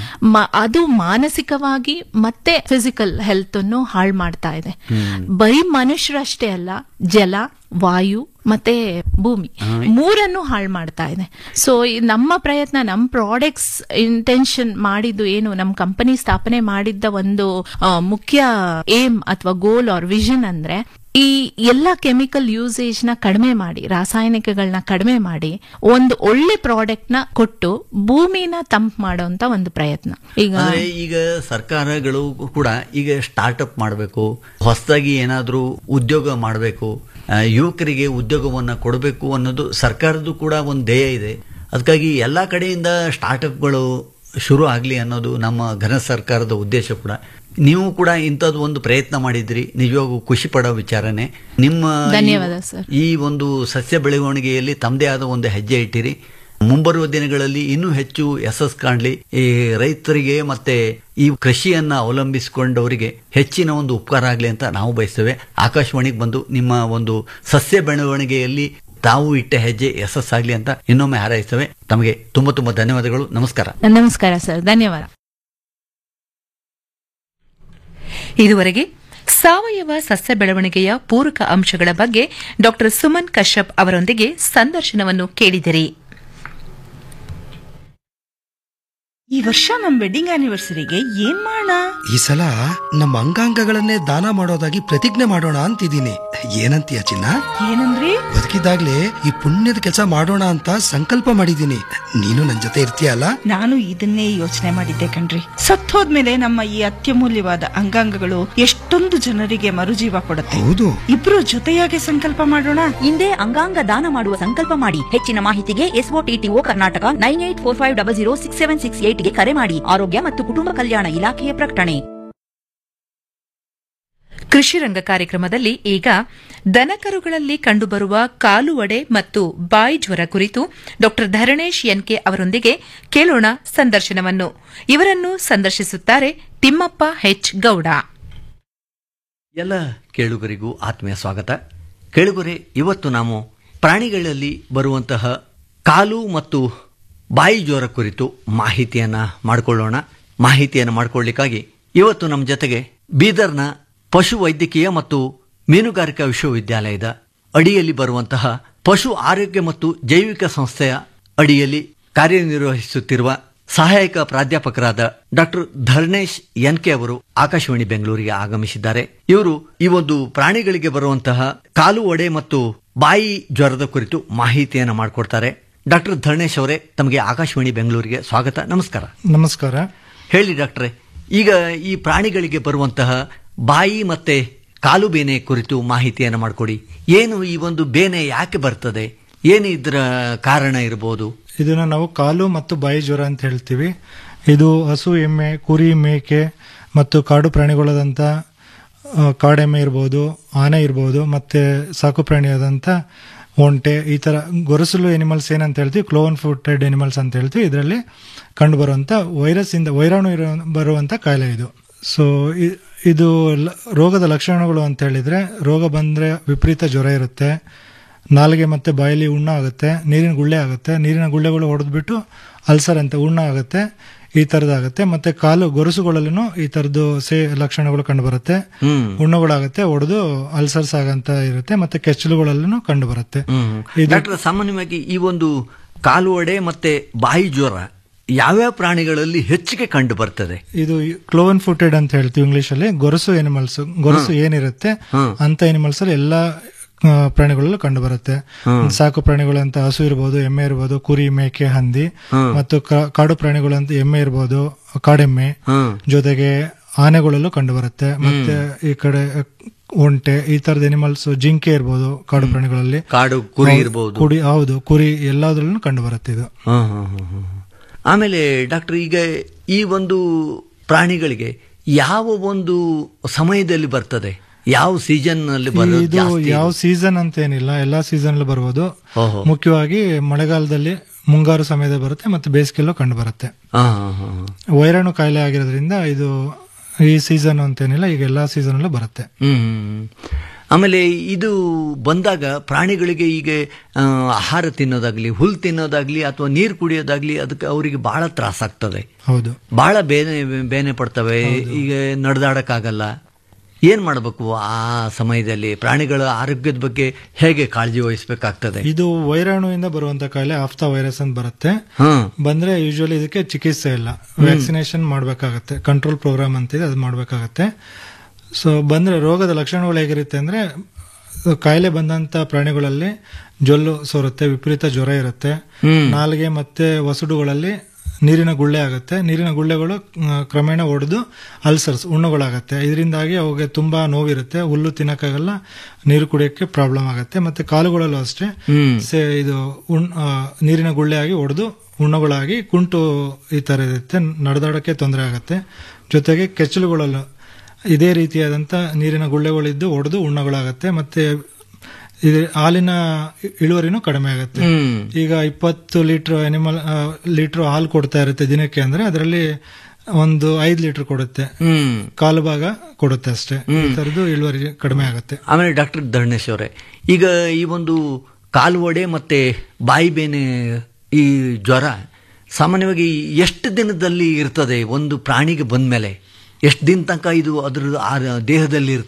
ಮ- ಅದು ಮಾನಸಿಕವಾಗಿ ಮತ್ತೆ ಫಿಸಿಕಲ್ ಹೆಲ್ತ್ ಅನ್ನು ಹಾಳು ಮಾಡ್ತಾ ಇದೆ ಬರೀ ಮನುಷ್ಯರಷ್ಟೇ ಅಲ್ಲ ಜಲ ವಾಯು ಮತ್ತೆ ಭೂಮಿ ಮೂರನ್ನು ಹಾಳು ಮಾಡ್ತಾ ಇದೆ ಸೊ ನಮ್ಮ ಪ್ರಯತ್ನ ನಮ್ಮ ಪ್ರಾಡಕ್ಟ್ಸ್ ಇಂಟೆನ್ಷನ್ ಮಾಡಿದ್ದು ಏನು ನಮ್ಮ ಕಂಪನಿ ಸ್ಥಾಪನೆ ಮಾಡಿದ್ದ ಒಂದು ಆ, ಮುಖ್ಯ ಏಮ್ ಅಥವಾ ಗೋಲ್ ಆರ್ ವಿಷನ್ ಅಂದ್ರೆ ಈ ಎಲ್ಲ ಕೆಮಿಕಲ್ ಯೂಸೇಜ್ ನ ಕಡಿಮೆ ಮಾಡಿ ರಾಸಾಯನಿಕಗಳನ್ನ ಕಡಿಮೆ ಮಾಡಿ ಒಂದು ಒಳ್ಳೆ ಪ್ರಾಡಕ್ಟ್ ನ ಕೊಟ್ಟು ಭೂಮಿನ ತಂಪ್ ಮಾಡೋಂತ ಒಂದು ಪ್ರಯತ್ನ ಈಗ ಅಂದ್ರೆ ಈಗ ಸರ್ಕಾರಗಳು ಕೂಡ ಈಗ ಸ್ಟಾರ್ಟ್ಅಪ್ ಮಾಡಬೇಕು ಹೊಸದಾಗಿ ಏನಾದ್ರೂ ಉದ್ಯೋಗ ಮಾಡಬೇಕು ಯುವಕರಿಗೆ ಉದ್ಯೋಗವನ್ನ ಕೊಡಬೇಕು ಅನ್ನೋದು ಸರ್ಕಾರದ್ದು ಕೂಡ ಒಂದು ಧ್ಯೇಯ ಇದೆ ಅದಕ್ಕಾಗಿ ಎಲ್ಲಾ ಕಡೆಯಿಂದ ಸ್ಟಾರ್ಟ್ಅಪ್ಗಳು ಶುರು ಆಗಲಿ ಅನ್ನೋದು ನಮ್ಮ ಘನ ಸರ್ಕಾರದ ಉದ್ದೇಶ ಕೂಡ ನೀವು ಕೂಡ ಇಂಥದ್ದು ಒಂದು ಪ್ರಯತ್ನ ಮಾಡಿದ್ರಿ ನಿಜವಾಗೂ ಖುಷಿ ಪಡೋ ವಿಚಾರನೆ ನಿಮ್ಮ ಈ- ಧನ್ಯವಾದ ಸರ್. ಈ ಒಂದು ಸಸ್ಯ ಬೆಳವಣಿಗೆಯಲ್ಲಿ ತಮ್ಮದೇ ಆದ ಒಂದು ಹೆಜ್ಜೆ ಇಟ್ಟಿರಿ ಮುಂಬರುವ ದಿನಗಳಲ್ಲಿ ಇನ್ನೂ ಹೆಚ್ಚು ಯಶಸ್ ಕಾಣಲಿ ಈ ರೈತರಿಗೆ ಮತ್ತೆ ಈ ಕೃಷಿಯನ್ನ ಅವಲಂಬಿಸಿಕೊಂಡವರಿಗೆ ಹೆಚ್ಚಿನ ಒಂದು ಉಪಕಾರ ಆಗಲಿ ಅಂತ ನಾವು ಬಯಸ್ತೇವೆ ಆಕಾಶವಾಣಿಗೆ ಬಂದು ನಿಮ್ಮ ಒಂದು ಸಸ್ಯ ಬೆಳವಣಿಗೆಯಲ್ಲಿ ತಾವು ಇಟ್ಟ ಹೆಜ್ಜೆ ಯಶಸ್ಸಾಗ್ಲಿ ಅಂತ ಇನ್ನೊಮ್ಮೆ ಹಾರೈಸ್ತೇವೆ ತಮಗೆ ತುಂಬಾ ತುಂಬಾ ಧನ್ಯವಾದಗಳು ನಮಸ್ಕಾರ ನಮಸ್ಕಾರ ಸರ್ ಧನ್ಯವಾದ ಇದುವರೆಗೆ ಸಾವಯವ ಸಸ್ಯ ಬೆಳವಣಿಗೆಯ ಪೂರಕ ಅಂಶಗಳ ಬಗ್ಗೆ ಡಾಕ್ಟರ್ ಸುಮನ್ ಕಶ್ಯಪ್ ಅವರೊಂದಿಗೆ ಸಂದರ್ಶನವನ್ನು ಕೇಳಿದಿರಿ ಈ ವರ್ಷ ನಮ್ ವೆಡ್ಡಿಂಗ್ ಆನಿವರ್ಸರಿಗೆ ಏನ್ ಮಾಡೋಣ ಈ ಸಲ ನಮ್ಮ ಅಂಗಾಂಗಗಳನ್ನೇ ದಾನ ಮಾಡೋದಾಗಿ ಪ್ರತಿಜ್ಞೆ ಮಾಡೋಣ ಅಂತಿದ್ದೀನಿ ಏನಂತೀಯ ಚಿನ್ನ ಏನಂದ್ರಿ ಬದುಕಿದಾಗ್ಲೇ ಈ ಪುಣ್ಯದ ಕೆಲಸ ಮಾಡೋಣ ಅಂತ ಸಂಕಲ್ಪ ಮಾಡಿದ್ದೀನಿ ನೀನು ನನ್ ಜೊತೆ ಇರ್ತೀಯಲ್ಲ ನಾನು ಇದನ್ನೇ ಯೋಚನೆ ಮಾಡಿದ್ದೆ ಕಣ್ರಿ ಸತ್ತೋದ್ಮೇಲೆ ನಮ್ಮ ಈ ಅತ್ಯಮೂಲ್ಯವಾದ ಅಂಗಾಂಗಗಳು ಎಷ್ಟೊಂದು ಜನರಿಗೆ ಮರುಜೀವ ಕೊಡುತ್ತೆ ಹೌದು ಇಬ್ರು ಜೊತೆಯಾಗಿ ಸಂಕಲ್ಪ ಮಾಡೋಣ ಹಿಂದೆ ಅಂಗಾಂಗ ದಾನ ಮಾಡುವ ಸಂಕಲ್ಪ ಮಾಡಿ ಹೆಚ್ಚಿನ ಮಾಹಿತಿಗೆ SOTTO Karnataka nine eight four five double zero six seven six ಏಟ್ಗೆ ಕರೆ ಮಾಡಿ ಆರೋಗ್ಯ ಮತ್ತು ಕುಟುಂಬ ಕಲ್ಯಾಣ ಇಲಾಖೆಯ ಪ್ರಕಟಣೆ ಕೃಷಿ ರಂಗ ಕಾರ್ಯಕ್ರಮದಲ್ಲಿ ಈಗ ದನಕರುಗಳಲ್ಲಿ ಕಂಡುಬರುವ ಕಾಲು ಒಡೆ ಮತ್ತು ಬಾಯಿ ಜ್ವರ ಕುರಿತು ಡಾ ಧರಣೇಶ್ ಎನ್ಕೆ ಅವರೊಂದಿಗೆ ಕೇಳೋಣ ಸಂದರ್ಶನವನ್ನು ಇವರನ್ನು ಸಂದರ್ಶಿಸುತ್ತಾರೆ ತಿಮ್ಮಪ್ಪ ಹೆಚ್ ಗೌಡ ಎಲ್ಲ ಕೇಳುಗರಿಗೂ ಆತ್ಮೀಯ ಸ್ವಾಗತ ಕೇಳುಗರೆ ಇವತ್ತು ನಾವು ಪ್ರಾಣಿಗಳಲ್ಲಿ ಬರುವಂತಹ ಕಾಲು ಮತ್ತು ಬಾಯಿ ಜ್ವರ ಕುರಿತು ಮಾಹಿತಿಯನ್ನ ಮಾಡಿಕೊಳ್ಳೋಣ ಮಾಹಿತಿಯನ್ನು ಮಾಡಿಕೊಳ್ಳಿಕ್ಕಾಗಿ ಇವತ್ತು ನಮ್ಮ ಜೊತೆಗೆ ಬೀದರ್ನ ಪಶು ವೈದ್ಯಕೀಯ ಮತ್ತು ಮೀನುಗಾರಿಕಾ ವಿಶ್ವವಿದ್ಯಾಲಯದ ಅಡಿಯಲ್ಲಿ ಬರುವಂತಹ ಪಶು ಆರೋಗ್ಯ ಮತ್ತು ಜೈವಿಕ ಸಂಸ್ಥೆಯ ಅಡಿಯಲ್ಲಿ ಕಾರ್ಯನಿರ್ವಹಿಸುತ್ತಿರುವ ಸಹಾಯಕ ಪ್ರಾಧ್ಯಾಪಕರಾದ ಡಾಕ್ಟರ್ ಧರ್ಣೇಶ್ ಎನ್ಕೆ ಅವರು ಆಕಾಶವಾಣಿ ಬೆಂಗಳೂರಿಗೆ ಆಗಮಿಸಿದ್ದಾರೆ ಇವರು ಈ ಒಂದು ಪ್ರಾಣಿಗಳಿಗೆ ಬರುವಂತಹ ಕಾಲು ಒಡೆ ಮತ್ತು ಬಾಯಿ ಜ್ವರದ ಕುರಿತು ಮಾಹಿತಿಯನ್ನು ಮಾಡಿಕೊಡ್ತಾರೆ ಡಾಕ್ಟರ್ ಧರ್ಣೇಶ್ ಅವರೇ ತಮಗೆ ಆಕಾಶವಾಣಿ ಬೆಂಗಳೂರಿಗೆ ಸ್ವಾಗತ ನಮಸ್ಕಾರ ನಮಸ್ಕಾರ ಹೇಳಿ ಡಾಕ್ಟ್ರೆ ಈಗ ಈ ಪ್ರಾಣಿಗಳಿಗೆ ಬರುವಂತಹ ಬಾಯಿ ಮತ್ತೆ ಕಾಲು ಬೇನೆ ಕುರಿತು ಮಾಹಿತಿಯನ್ನು ಮಾಡಿಕೊಡಿ ಏನು ಈ ಒಂದು ಬೇನೆ ಯಾಕೆ ಬರ್ತದೆ ಏನು ಇದರ ಕಾರಣ ಇರಬಹುದು ಇದನ್ನ ನಾವು ಕಾಲು ಮತ್ತು ಬಾಯಿ ಜ್ವರ ಅಂತ ಹೇಳ್ತೀವಿ ಇದು ಹಸು ಎಮ್ಮೆ ಕುರಿ ಮೇಕೆ ಮತ್ತು ಕಾಡು ಪ್ರಾಣಿಗಳಾದಂಥ ಆ, ಕಾಡೆಮ್ಮೆ ಇರ್ಬೋದು ಆನೆ ಇರ್ಬೋದು ಮತ್ತೆ ಸಾಕು ಪ್ರಾಣಿಯಾದಂಥ ಒಂಟೆ ಈ ಥರ ಗೊರಸಲು ಎನಿಮಲ್ಸ್ ಏನಂತ ಹೇಳ್ತೀವಿ ಕ್ಲೋವನ್ ಫುಟೆಡ್ ಎನಿಮಲ್ಸ್ ಅಂತ ಹೇಳ್ತೀವಿ ಇದರಲ್ಲಿ ಕಂಡುಬರುವಂಥ ವೈರಸ್ ಇಂದ ವೈರಾಣು ಇರೋ ಬರುವಂಥ ಕಾಯಿಲೆ ಇದು ಸೊ ಇದು ಲ- ರೋಗದ ಲಕ್ಷಣಗಳು ಅಂತ ಹೇಳಿದ್ರೆ ರೋಗ ಬಂದರೆ ವಿಪರೀತ ಜ್ವರ ಇರುತ್ತೆ ನಾಲಿಗೆ ಮತ್ತು ಬಾಯಲ್ಲಿ ಉಣ್ಣ ಆಗುತ್ತೆ ನೀರಿನ ಗುಳ್ಳೆ ಆಗುತ್ತೆ ನೀರಿನ ಗುಳ್ಳೆಗಳು ಹೊಡೆದ್ಬಿಟ್ಟು ಅಲ್ಸರ್ ಅಂತ ಉಣ್ಣ ಆಗುತ್ತೆ ಈ ಥರದಾಗುತ್ತೆ ಮತ್ತೆ ಕಾಲು ಗೊರಸುಗಳಲ್ಲೂ ಈ ಥರದ್ದು ಸೇ ಲಕ್ಷಣಗಳು ಕಂಡು ಬರುತ್ತೆ ಹುಣ್ಣುಗಳಾಗುತ್ತೆ ಒಡೆದು ಅಲ್ಸರ್ಸ್ ಆಗಂತ ಇರುತ್ತೆ ಮತ್ತೆ ಕೆಚ್ಚಲುಗಳಲ್ಲೂ ಕಂಡು ಬರುತ್ತೆ ಇದು ಡಾಕ್ಟರ್ ಸಾಮಾನ್ಯವಾಗಿ ಈ ಒಂದು ಕಾಲು ಒಡೆ ಮತ್ತೆ ಬಾಯಿ ಜ್ವರ ಯಾವ್ಯಾವ ಪ್ರಾಣಿಗಳಲ್ಲಿ ಹೆಚ್ಚಿಗೆ ಕಂಡು ಬರ್ತದೆ ಇದು ಕ್ಲೋವನ್ ಫುಟೆಡ್ ಅಂತ ಹೇಳ್ತೀವಿ ಇಂಗ್ಲಿಷ್ ಅಲ್ಲಿ ಗೊರಸು ಎನಿಮಲ್ಸ್ ಗೊರಸು ಏನಿರುತ್ತೆ ಅಂತ ಎನಿಮಲ್ಸ್ ಅಲ್ಲಿ ಎಲ್ಲಾ ಆ, ಪ್ರಾಣಿಗಳಲ್ಲೂ ಕಂಡು ಬರುತ್ತೆ ಸಾಕು ಪ್ರಾಣಿಗಳು ಅಂತ ಹಸು ಇರ್ಬೋದು ಎಮ್ಮೆ ಇರ್ಬೋದು ಕುರಿ ಮೇಕೆ ಹಂದಿ ಮತ್ತು ಕಾ- ಕಾಡು ಪ್ರಾಣಿಗಳು ಅಂತ ಎಮ್ಮೆ ಇರ್ಬೋದು ಕಾಡೆಮ್ಮೆ ಜೊತೆಗೆ ಆನೆಗಳಲ್ಲೂ ಕಂಡು ಬರುತ್ತೆ ಮತ್ತೆ ಈ ಕಡೆ ಒಂಟೆ ಈ ತರದ ಎನಿಮಲ್ಸ್ ಜಿಂಕೆ ಇರ್ಬೋದು ಕಾಡು ಪ್ರಾಣಿಗಳಲ್ಲಿ ಕಾಡು ಕುರಿ ಹೌದು, ಇರ್ಬೋದು. ಕುರಿ ಹೌದು ಕುರಿ ಎಲ್ಲದರಲ್ಲೂ ಕಂಡು ಬರುತ್ತೆ ಇದು ಹ್ಮ್, ಹ್ಮ್, ಹ್ಮ್, ಹ್ಮ್. ಆಮೇಲೆ ಡಾಕ್ಟರ್ ಈಗ ಈ ಒಂದು ಪ್ರಾಣಿಗಳಿಗೆ ಯಾವ ಒಂದು ಸಮಯದಲ್ಲಿ ಬರ್ತದೆ ಯಾವ ಸೀಸನ್ ನಲ್ಲಿ ಬರೋದು ಇದು ಜಾಸ್ತಿ ಯಾವ ಸೀಸನ್ ಅಂತ ಏನಿಲ್ಲ ಎಲ್ಲಾ ಸೀಸನ್ ಅಲ್ಲಿ ಬರ್ಬೋದು ಓಹೋ. ಮುಖ್ಯವಾಗಿ ಮಳೆಗಾಲದಲ್ಲಿ ಮುಂಗಾರು ಸಮಯದಲ್ಲಿ ಬರುತ್ತೆ ಮತ್ತೆ ಬೇಸಿಗೆಲ್ಲೂ ಕಂಡು ಬರುತ್ತೆ ಹಾ, ಹಾ, ಹಾ, ಹಾ. ವೈರಾಣು ಕಾಯಿಲೆ ಆಗಿರೋದ್ರಿಂದ ಇದು ಈ ಸೀಸನ್ ಅಂತೇನಿಲ್ಲ ಈಗ ಎಲ್ಲಾ ಸೀಸನ್ ಅಲ್ಲೂ ಬರುತ್ತೆ ಹ್ಮ್, ಹ್ಮ್, ಹ್ಮ್. ಆಮೇಲೆ ಇದು ಬಂದಾಗ ಪ್ರಾಣಿಗಳಿಗೆ ಈಗ ಆ, ಆಹಾರ ತಿನ್ನೋದಾಗ್ಲಿ ಹುಲ್ ತಿನ್ನೋದಾಗ್ಲಿ ಅಥವಾ ನೀರು ಕುಡಿಯೋದಾಗ್ಲಿ ಅದಕ್ಕೆ ಅವರಿಗೆ ಬಹಳ ತ್ರಾಸಾಗ್ತದೆ ಹೌದು ಬಹಳ ಬೇನೆ ಬೇನೆ ಪಡ್ತವೆ ಈಗ ನಡೆದಾಡಕ್ಕಾಗಲ್ಲ ಏನ್ ಮಾಡಬೇಕು ಆ ಸಮಯದಲ್ಲಿ ಪ್ರಾಣಿಗಳ ಆರೋಗ್ಯದ ಬಗ್ಗೆ ಹೇಗೆ ಕಾಳಜಿ ವಹಿಸಬೇಕಾಗ್ತದೆ ಇದು ವೈರಾಣುವಿಂದ ಬರುವಂತ ಕಾಯಿಲೆ ಆಫ್ತಾ ವೈರಸ್ ಅಂತ ಬರುತ್ತೆ ಹ್ಮ್ ಬಂದ್ರೆ ಯೂಶುವಲಿ ಇದಕ್ಕೆ ಚಿಕಿತ್ಸೆ ಇಲ್ಲ ವ್ಯಾಕ್ಸಿನೇಷನ್ ಮಾಡಬೇಕಾಗತ್ತೆ ಕಂಟ್ರೋಲ್ ಪ್ರೋಗ್ರಾಮ್ ಅಂತಿದೆ ಅದು ಮಾಡಬೇಕಾಗತ್ತೆ ಸೊ ಬಂದ್ರೆ ರೋಗದ ಲಕ್ಷಣಗಳು ಹೇಗಿರುತ್ತೆ ಅಂದ್ರೆ ಕಾಯಿಲೆ ಬಂದಂತ ಪ್ರಾಣಿಗಳಲ್ಲಿ ಜೊಲ್ಲು ಸೋರುತ್ತೆ ವಿಪರೀತ ಜ್ವರ ಇರುತ್ತೆ ನಾಲಿಗೆ ಮತ್ತೆ ವಸುಡುಗಳಲ್ಲಿ ನೀರಿನ ಗುಳ್ಳೆ ಆಗುತ್ತೆ ನೀರಿನ ಗುಳ್ಳೆಗಳು ಆ, ಕ್ರಮೇಣ ಒಡೆದು ಅಲ್ಸರ್ಸ್ ಹುಣ್ಣುಗಳಾಗತ್ತೆ ಇದರಿಂದಾಗಿ ಅವುಗೆ ತುಂಬಾ ನೋವಿರುತ್ತೆ ಹುಲ್ಲು ತಿನ್ನಕ್ಕಾಗಲ್ಲ ನೀರು ಕುಡಿಯೋಕ್ಕೆ ಪ್ರಾಬ್ಲಮ್ ಆಗುತ್ತೆ ಮತ್ತೆ ಕಾಲುಗಳಲ್ಲೂ ಅಷ್ಟೇ ಸೇ ಇದು ಉಣ್- ಆ, ನೀರಿನ ಗುಳ್ಳೆ ಆಗಿ ಒಡೆದು ಹುಣ್ಣುಗಳಾಗಿ ಕುಂಟು ಈ ತರ ಇರುತ್ತೆ ನಡೆದಾಡಕ್ಕೆ ತೊಂದರೆ ಆಗುತ್ತೆ ಜೊತೆಗೆ ಕೆಚ್ಚಲುಗಳಲ್ಲೂ ಇದೇ ರೀತಿಯಾದಂಥ ನೀರಿನ ಗುಳ್ಳೆಗಳಿದ್ದು ಒಡೆದು ಹುಣ್ಣುಗಳಾಗತ್ತೆ ಮತ್ತೆ ಇದು ಹಾಲಿನ ಇಳುವರಿನೂ ಕಡಿಮೆ ಆಗುತ್ತೆ ಹ್ಮ್. ಈಗ ಇಪ್ಪತ್ತು ಲೀಟರ್ ಅನಿಮಲ್ ಲೀಟರ್ ಹಾಲು ಕೊಡ್ತಾ ಇರುತ್ತೆ ದಿನಕ್ಕೆ ಅಂದ್ರೆ ಅದರಲ್ಲಿ ಒಂದು ಐದು ಲೀಟರ್ ಕೊಡುತ್ತೆ ಹ್ಮ್ ಕಾಲು ಭಾಗ ಕೊಡುತ್ತೆ ಅಷ್ಟೇ ಈ ತರದ್ದು ಇಳುವರಿ ಕಡಿಮೆ ಆಗುತ್ತೆ ಆಮೇಲೆ ಡಾಕ್ಟರ್ ಧರ್ಣೇಶ್ ಅವರೇ ಈಗ ಈ ಒಂದು ಕಾಲು ಒಡೆ ಮತ್ತೆ ಬಾಯಿ ಬೇನೆ ಈ ಜ್ವರ ಸಾಮಾನ್ಯವಾಗಿ ಎಷ್ಟು ದಿನದಲ್ಲಿ ಇರ್ತದೆ ಒಂದು ಪ್ರಾಣಿಗೆ ಬಂದ್ಮೇಲೆ ಎಷ್ಟು ದಿನ ತನಕ ಇದು ಅದ್ರ ಆ ದೇಹದಲ್ಲಿ ಇರ್ತದೆ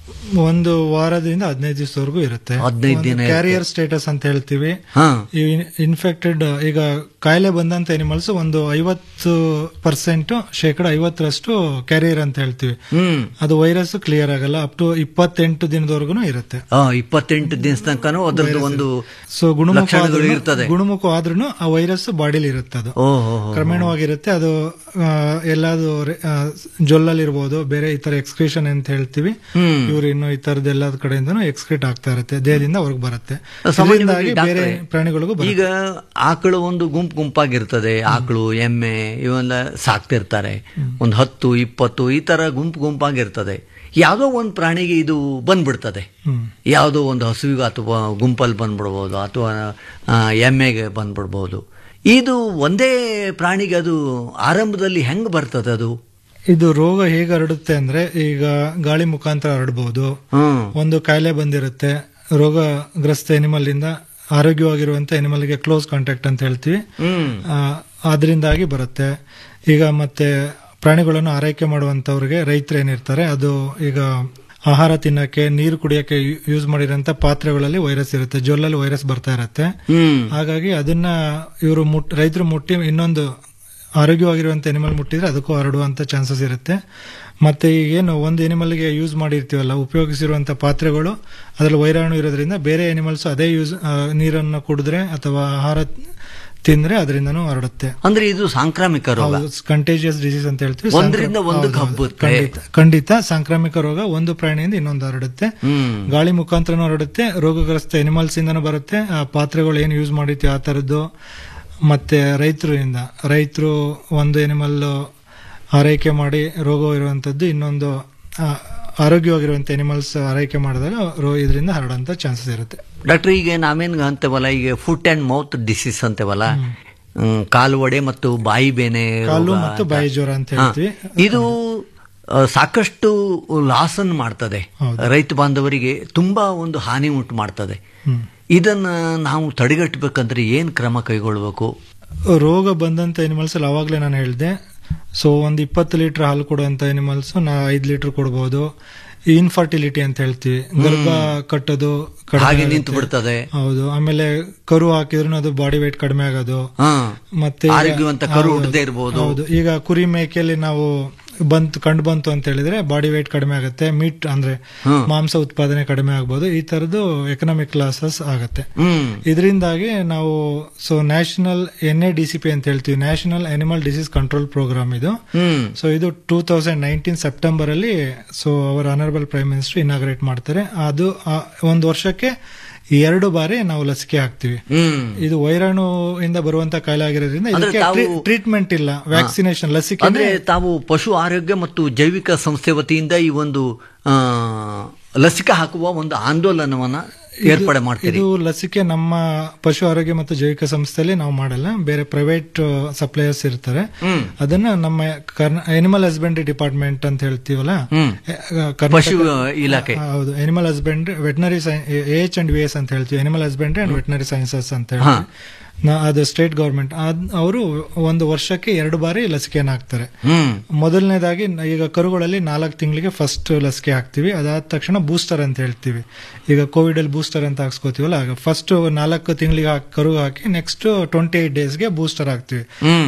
ಒಂದು ವಾರದಿಂದ ಹದಿನೈದು ದಿವಸದವರೆಗೂ ಇರುತ್ತೆ ಹದಿನೈದು ದಿನ ಇರುತ್ತೆ. ಕ್ಯಾರಿಯರ್ ಸ್ಟೇಟಸ್ ಅಂತ ಹೇಳ್ತೀವಿ ಹಾ. ಈ ಇನ್ಫೆಕ್ಟೆಡ್ ಈಗ ಕಾಯಿಲೆ ಬಂದಂತ ಎನಿಮಲ್ಸ್ ಒಂದು ಐವತ್ತು ಪರ್ಸೆಂಟ್ ಶೇಕಡ ಐವತ್ತರಷ್ಟು ಕ್ಯಾರಿಯರ್ ಅಂತ ಹೇಳ್ತೀವಿ ಹ್ಮ್ ಅದು ವೈರಸ್ ಕ್ಲಿಯರ್ ಆಗಲ್ಲ ಅಪ್ ಟು ಇಪ್ಪತ್ತೆಂಟು ದಿನದವರೆಗೂ ಇರುತ್ತೆ ಆ, ಇಪ್ಪತ್ತೆಂಟು ದಿವಸ ತನಕನೂ ಅದರದ್ದು ಒಂದು ಸೊ ಗುಣಮುಖ ಲಕ್ಷಣಗಳು ಆದ್ರೂನು- ಇರ್ತದೆ ಗುಣಮುಖ ಆದ್ರೂ ಆ ವೈರಸ್ ಬಾಡಿಲಿ ಇರುತ್ತೆ ಅದು ಓ ಹೋ, ಹೋ. ಕ್ರಮೇಣವಾಗಿರುತ್ತೆ ಅದು ಆ, ಎಲ್ಲಾದು ಜೊಲ್ಲಲ್ಲಿ ಇರ್ಬೋದು ಬೇರೆ ಈ ತರ ಎಕ್ಸ್ಕ್ರೀಷನ್ ಅಂತ ಹೇಳ್ತೀವಿ ಹ್ಮ್. ಇವ್ರು ಇನ್ನು ಈ ತರದ ಎಲ್ಲ ಕಡೆಯಿಂದನೂ ಎಕ್ಸ್ಕ್ರೀಟ್ ಆಗ್ತಾ ಇರುತ್ತೆ ದೇಹದಿಂದ ಹೊರಗೆ ಬರುತ್ತೆ ಸಾಮಾನ್ಯವಾಗಿ ಇದರಿಂದಾಗಿ ಬೇರೆ ಡಾಕ್ಟ್ರೇ, ಪ್ರಾಣಿಗಳಿಗೂ ಬರುತ್ತೆ. ಈಗ ಆಕಳು ಒಂದು ಗುಂಪು ಗುಂಪಾಗಿರ್ತದೆ ಆಕಳು ಎಮ್ಮೆ ಇವೆಲ್ಲ ಸಾಕ್ತಿರ್ತಾರೆ ಒಂದು ಹತ್ತು ಇಪ್ಪತ್ತು ಈ ತರ ಗುಂಪು ಗುಂಪಾಗಿರ್ತದೆ ಯಾವುದೋ ಒಂದು ಪ್ರಾಣಿಗೆ ಇದು ಬಂದ್ಬಿಡ್ತದೆ ಹ್ಮ್. ಯಾವುದೋ ಒಂದು ಹಸುವಿಗೆ ಅಥವಾ ಗುಂಪಲ್ಲಿ ಬಂದ್ಬಿಡ್ಬೋದು ಅಥವಾ ಆ, ಎಮ್ಮೆಗೆ ಬಂದ್ಬಿಡ್ಬೋದು ಇದು ಒಂದೇ ಪ್ರಾಣಿಗೆ ಅದು ಆರಂಭದಲ್ಲಿ ಹೆಂಗ್ ಬರ್ತದೆ ಅದು ಇದು ರೋಗ ಹೇಗೆ ಹರಡುತ್ತೆ ಅಂದ್ರೆ ಈಗ ಗಾಳಿ ಮುಖಾಂತರ ಹರಡಬಹುದು ಹ್ಮ್ ಒಂದು ಕಾಯಿಲೆ ಬಂದಿರುತ್ತೆ ರೋಗಗ್ರಸ್ತ ಎನಿಮಲ್ ಇಂದ ಆರೋಗ್ಯವಾಗಿರುವಂತ ಎನಿಮಲ್ ಗೆ ಕ್ಲೋಸ್ ಕಾಂಟ್ಯಾಕ್ಟ್ ಅಂತ ಹೇಳ್ತೀವಿ ಹ್ಮ್ ಆ, ಅದರಿಂದಾಗಿ ಬರುತ್ತೆ ಈಗ ಮತ್ತೆ ಪ್ರಾಣಿಗಳನ್ನು ಆರೈಕೆ ಮಾಡುವಂತವ್ರಿಗೆ ರೈತರು ಏನಿರ್ತಾರೆ ಅದು ಈಗ ಆಹಾರ ತಿನ್ನಕ್ಕೆ ನೀರು ಕುಡಿಯಕ್ಕೆ ಯೂಸ್ ಮಾಡಿರೋಂಥ ಪಾತ್ರೆಗಳಲ್ಲಿ ವೈರಸ್ ಇರುತ್ತೆ ಜೊಲ್ಲಲ್ಲಿ ವೈರಸ್ ಬರ್ತಾ ಇರುತ್ತೆ ಹ್ಮ್ ಹಾಗಾಗಿ ಅದನ್ನ ಇವರು ಮುಟ್ ರೈತರು ಮುಟ್ಟಿ ಇನ್ನೊಂದು ಆರೋಗ್ಯವಾಗಿರುವಂತ ಎನಿಮಲ್ ಮುಟ್ಟಿದ್ರೆ ಅದಕ್ಕೂ ಹರಡುವಂತ ಚಾನ್ಸಸ್ ಇರುತ್ತೆ ಮತ್ತೆ ಈಗೇನು ಒಂದು ಎನಿಮಲ್ಗೆ ಯೂಸ್ ಮಾಡಿರ್ತೀವಲ್ಲ ಉಪಯೋಗಿಸಿರುವಂತ ಪಾತ್ರೆಗಳು ಅದರಲ್ಲಿ ವೈರಾಣು ಇರೋದ್ರಿಂದ ಬೇರೆ ಎನಿಮಲ್ಸ್ ಅದೇ ಯೂಸ್ ನೀರನ್ನು ಕುಡಿದ್ರೆ ಅಥವಾ ಆಹಾರ ತಿಂದ್ರೆ ಅದರಿಂದನೂ ಹರಡುತ್ತೆ ಅಂದ್ರೆ ಇದು ಸಾಂಕ್ರಾಮಿಕ ರೋಗ ಕಂಟೇಜಿಯಸ್ ಡಿಸೀಸ್ ಅಂತ ಹೇಳ್ತೀವಿ ಒಂದ್ರಿಂದ ಸಾಂಕ್ರಾ- ಒಂದಕ್ಕೆ ಹೌದು, ಹೌದು. ಹಬ್ಬುತ್ತೆ. ಖಂಡಿತ ಖಂಡಿತ ಸಾಂಕ್ರಾಮಿಕ ರೋಗ ಒಂದು ಪ್ರಾಣಿಯಿಂದ ಇನ್ನೊಂದು ಹರಡುತ್ತೆ ಹ್ಮ್ ಗಾಳಿ ಮುಖಾಂತರನೂ ಹರಡುತ್ತೆ ರೋಗಗ್ರಸ್ತ ಎನಿಮಲ್ಸ್ ಇಂದನೂ ಬರುತ್ತೆ ಆ ಪಾತ್ರೆಗಳು ಏನು ಯೂಸ್ ಮಾಡಿರ್ತೀವಿ ಆ ಥರದ್ದು ಮತ್ತೆ ರೈತರಿಂದ ರೈತರು ಒಂದು ಎನಿಮಲ್ ಆರೈಕೆ ಮಾಡಿ ರೋಗ ಇರುವಂತದ್ದು ಇನ್ನೊಂದು ಆ, ಆರೋಗ್ಯವಾಗಿರುವಂತ ಎನಿಮಲ್ಸ್ ಆರೈಕೆ ಮಾಡಿದಾಗ ರೋ ಇದರಿಂದ ಹರಡುವಂತ ಚಾನ್ಸಸ್ ಇರುತ್ತೆ ಡಾಕ್ಟರ್ ಈಗ ನಾವೇನ್ ಅಂತೇವಲ್ಲ ಈಗ ಫುಟ್ ಅಂಡ್ ಮೌತ್ ಡಿಸೀಸ್ ಅಂತೇವಲ್ಲ ಹ್ಮ್, ಕಾಲು ಒಡೆ ಮತ್ತು ಬಾಯಿ ಬೇನೆ ಕಾಲು ರೋಗ ಮತ್ತು ಅಂತ. ಬಾಯಿ ಜ್ವರ ಅಂತ ಹಾ. ಹೇಳ್ತೀವಿ ಇದು ಆ, ಸಾಕಷ್ಟು ಲಾಸ್ ಅನ್ನು ಮಾಡ್ತದೆ ರೈತ ಬಾಂಧವರಿಗೆ ತುಂಬಾ ಒಂದು ಹಾನಿ ಉಂಟು ಮಾಡ್ತದೆ ಹ್ಮ್. ಇದನ್ನ ನಾವು ತಡೆಗಟ್ಟಬೇಕಂದ್ರೆ ಏನ್ ಕ್ರಮ ಕೈಗೊಳ್ಬೇಕು ರೋಗ ಬಂದಂತ ಎನಿಮಲ್ಸ್ ಅಲ್ಲಿ ಅವಾಗಲೇ ನಾನು ಹೇಳಿದೆ ಸೊ ಒಂದು ಇಪ್ಪತ್ತು ಲೀಟರ್ ಹಾಲು ಕೊಡುವಂತ ಎನಿಮಲ್ಸ್ ನಾ ಐದು ಲೀಟರ್ ಕೊಡ್ಬೋದು ಇನ್ಫರ್ಟಿಲಿಟಿ ಅಂತ ಹೇಳ್ತೀವಿ ಗರ್ಭ ಕಟ್ಟೋದು ಕಡಿಮೆ ಹಾಗೆ ಆಗುತ್ತೆ. ನಿಂತು ಬಿಡ್ತದೆ ಹೌದು ಆಮೇಲೆ ಕರು ಹಾಕಿದ್ರು ಅದು ಬಾಡಿ weight ಕಡಿಮೆ ಆಗೋದು ಹಾ. ಮತ್ತೆ ಈಗ- ಆರೋಗ್ಯವಂತ ಕರು ಹೌದು, ಹುಟ್ಟದೇ ಇರ್ಬೋದು. ಹೌದು ಈಗ ಕುರಿ ಮೇಕೆಯಲ್ಲಿ ನಾವು ಬಂತು ಕಂಡು ಬಂತು ಅಂತ ಹೇಳಿದ್ರೆ ಬಾಡಿ weight ಕಡಿಮೆ ಆಗುತ್ತೆ ಮೀಟ್ ಅಂದ್ರೆ ಹ್ಮ್. ಮಾಂಸ ಉತ್ಪಾದನೆ ಕಡಿಮೆ ಆಗ್ಬೋದು ಈ ತರದ್ದು ಎಕನಾಮಿಕ್ ಲಾಸಸ್ ಆಗುತ್ತೆ ಹ್ಮ್ ಇದರಿಂದಾಗಿ ನಾವು so national N A D C P ಅಂತ ಹೇಳ್ತೀವಿ national animal disease control program ಇದು ಹ್ಮ್ ಸೊ ಇದು ಟೂ ತೌಸಂಡ್ ನೈನ್ಟೀನ್ ಸೆಪ್ಟೆಂಬರ್ ಅಲ್ಲಿ ಸೊ ಅವರ ಅನರಬಲ್ ಪ್ರೈಮ್ ಮಿನಿಸ್ಟರ್ ಇನಾಗ್ರೇಟ್ ಮಾಡ್ತಾರೆ ಅದು ಆ ಒಂದು ವರ್ಷಕ್ಕೆ ಎರಡು ಬಾರಿ ನಾವು ಲಸಿಕೆ ಹಾಕ್ತಿವಿ ಹ್ಮ್ ಇದು ವೈರಾಣು ಇಂದ ಬರುವಂತ ಕಾಯಿಲೆ ಆಗಿರೋದ್ರಿಂದ ಅಂದ್ರೆ ಇದಕ್ಕೆ ತಾವು- ಟ್ರೀಟ್ಮೆಂಟ್ ಇಲ್ಲ ವ್ಯಾಕ್ಸಿನೇಷನ್ ಲಸಿಕೆ ಅಂದ್ರೆ ತಾವು ಪಶು ಆರೋಗ್ಯ ಮತ್ತು ಜೈವಿಕ ಸಂಸ್ಥೆ ವತಿಯಿಂದ ಈ ಒಂದು ಆ, ಲಸಿಕೆ ಹಾಕುವ ಒಂದು ಆಂದೋಲನವನ್ನ ಏರ್ಪಡೆ ಮಾಡ್ತೀರಿ ಇದು ಲಸಿಕೆ ನಮ್ಮ ಪಶು ಆರೋಗ್ಯ ಮತ್ತು ಜೈವಿಕ ಸಂಸ್ಥೆಯಲ್ಲಿ ನಾವು ಮಾಡಲ್ಲ ಬೇರೆ ಪ್ರೈವೇಟ್ ಸಪ್ಲೈಯರ್ಸ್ ಇರ್ತಾರೆ ಹ್ಮ್. ಅದನ್ನ ನಮ್ಮ ಎನಿಮಲ್ ಹಸ್ಬೆಂಡ್ರಿ ಡಿಪಾರ್ಟ್ಮೆಂಟ್ ಅಂತ ಹೇಳ್ತೀವಲ್ಲ ಹ್ಮ್. ಎ- ಕರ್ನಾಟಕ- ಪಶು ಇಲಾಖೆ. ಹೌದು animal husbandry veterinary H and V S ಅಂತ ಹೇಳ್ತೀವಿ animal husbandry and veterinary sciences ಅಂತ ಹೇಳಿ ಹಾ. ನಾ- ಅದು ಸ್ಟೇಟ್ ಗವರ್ಮೆಂಟ್ ಅವರು ಒಂದು ವರ್ಷಕ್ಕೆ ಎರಡು ಬಾರಿ ಲಸಿಕೆಯನ್ನು ಹಾಕ್ತಾರೆ ಹ್ಮ್ ಮೊದಲನೇದಾಗಿ ನ- ಈಗ ಕರುಗಳಲ್ಲಿ ನಾಲ್ಕು ತಿಂಗಳಿಗೆ ಫಸ್ಟ್ ಲಸಿಕೆ ಹಾಕ್ತಿವಿ ಅದಾದ ತಕ್ಷಣ ಬೂಸ್ಟರ್ ಅಂತ ಹೇಳ್ತೀವಿ ಈಗ ಕೋವಿಡ್ ಅಲ್ಲಿ ಬೂಸ್ಟರ್ ಅಂತ ಹಾಕ್ಸ್ಕೋತೀವಲ್ಲ ಆಗ ಫಸ್ಟ್ ನಾಲ್ಕು ತಿಂಗಳಿಗೆ ಹಾಕಿ ಕರು ಹಾಕಿ ನೆಕ್ಸ್ಟ್ ಟ್ವೆಂಟಿ ಏಟ್ ಡೇಸ್ಗೆ ಬೂಸ್ಟರ್ ಹಾಕ್ತಿವಿ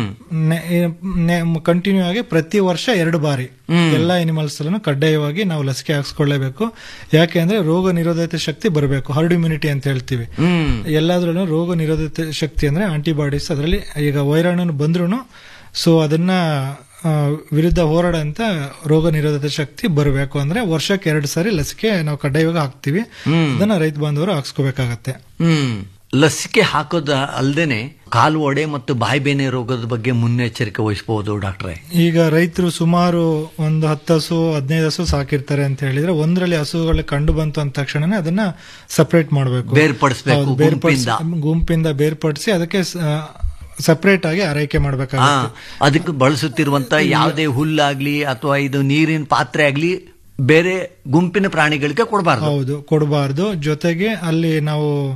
ಹ್ಮ್ ಕಂಟಿನ್ಯೂ ಆಗಿ ಪ್ರತಿ ವರ್ಷ ಎರಡು ಬಾರಿ ಹ್ಮ್. ಎಲ್ಲ ಎನಿಮಲ್ಸ್ ಅಲ್ಲೂ ಕಡ್ಡಾಯವಾಗಿ ನಾವು ಲಸಿಕೆ ಹಾಕ್ಸ್ಕೊಳ್ಳೇಬೇಕು ಯಾಕೆ ಅಂದ್ರೆ ರೋಗ ನಿರೋಧಕ ಶಕ್ತಿ ಬರಬೇಕು ಹರ್ಡ್ ಇಮ್ಯುನಿಟಿ ಅಂತ ಹೇಳ್ತೀವಿ ಹ್ಮ್ ಎಲ್ಲಾದ್ರಲ್ಲೂ ರೋಗ ನಿರೋಧಕ ಶಕ್ತಿ ಅಂದ್ರೆ ಆಂಟಿಬಾಡೀಸ್ ಅದರಲ್ಲಿ ಈಗ ವೈರಾಣು ಬಂದ್ರು ಸೊ ಅದನ್ನ ಆ, ವಿರುದ್ಧ ಹೋರಾಡಂತ ರೋಗ ನಿರೋಧಕ ಶಕ್ತಿ ಬರಬೇಕು ಅಂದ್ರೆ ವರ್ಷಕ್ಕೆ ಎರಡು ಸಾರಿ ಲಸಿಕೆ ನಾವು ಕಡ್ಡಾಯವಾಗಿ ಹಾಕ್ತಿವಿ ಹ್ಮ್. ಅದನ್ನ ರೈತ ಬಾಂಧವರು ಹಾಕ್ಸ್ಕೋಬೇಕಾಗತ್ತೆ ಹ್ಮ್ ಲಸಿಕೆ ಹಾಕೋದ ಅಲ್ದೇನೆ ಕಾಲು ಒಡೆ ಮತ್ತು ಬಾಯಿ ಬೇನೆ ರೋಗದ ಬಗ್ಗೆ ಮುನ್ನೆಚ್ಚರಿಕೆ ವಹಿಸಬಹುದು ಡಾಕ್ಟ್ರೆ ಈಗ ರೈತರು ಸುಮಾರು ಒಂದು ಹತ್ತು ಹಸು ಹದಿನೈದು ಹಸು ಸಾಕಿರ್ತಾರೆ ಅಂತ ಹೇಳಿದ್ರೆ ಒಂದರಲ್ಲಿ ಹಸುಗಳು ಕಂಡು ಬಂತು ಅಂದ ತಕ್ಷಣನೇ ಅದನ್ನ ಸಪರೇಟ್ ಮಾಡಬೇಕು ಬೇರ್ಪಡಿಸ್ಬೇಕು ಗುಂಪಿಂದ. ಗುಂಪಿಂದ ಬೇರ್ಪಡಿಸಿ ಅದಕ್ಕೆ ಸಪರೇಟ್ ಆಗಿ ಆರೈಕೆ ಹಾ ಮಾಡಬೇಕಾಗುತ್ತೆ ಅದಕ್ಕೆ ಬಳಸುತ್ತಿರುವಂತ ಯಾವುದೇ ಹುಲ್ಲಾಗ್ಲಿ ಅಥವಾ ಇದು ನೀರಿನ ಪಾತ್ರೆ ಆಗ್ಲಿ ಬೇರೆ ಗುಂಪಿನ ಪ್ರಾಣಿಗಳಿಗೆ ಕೊಡಬಾರ್ದು ಹೌದು ಕೊಡಬಾರ್ದು ಜೊತೆಗೆ ಅಲ್ಲಿ ನಾವು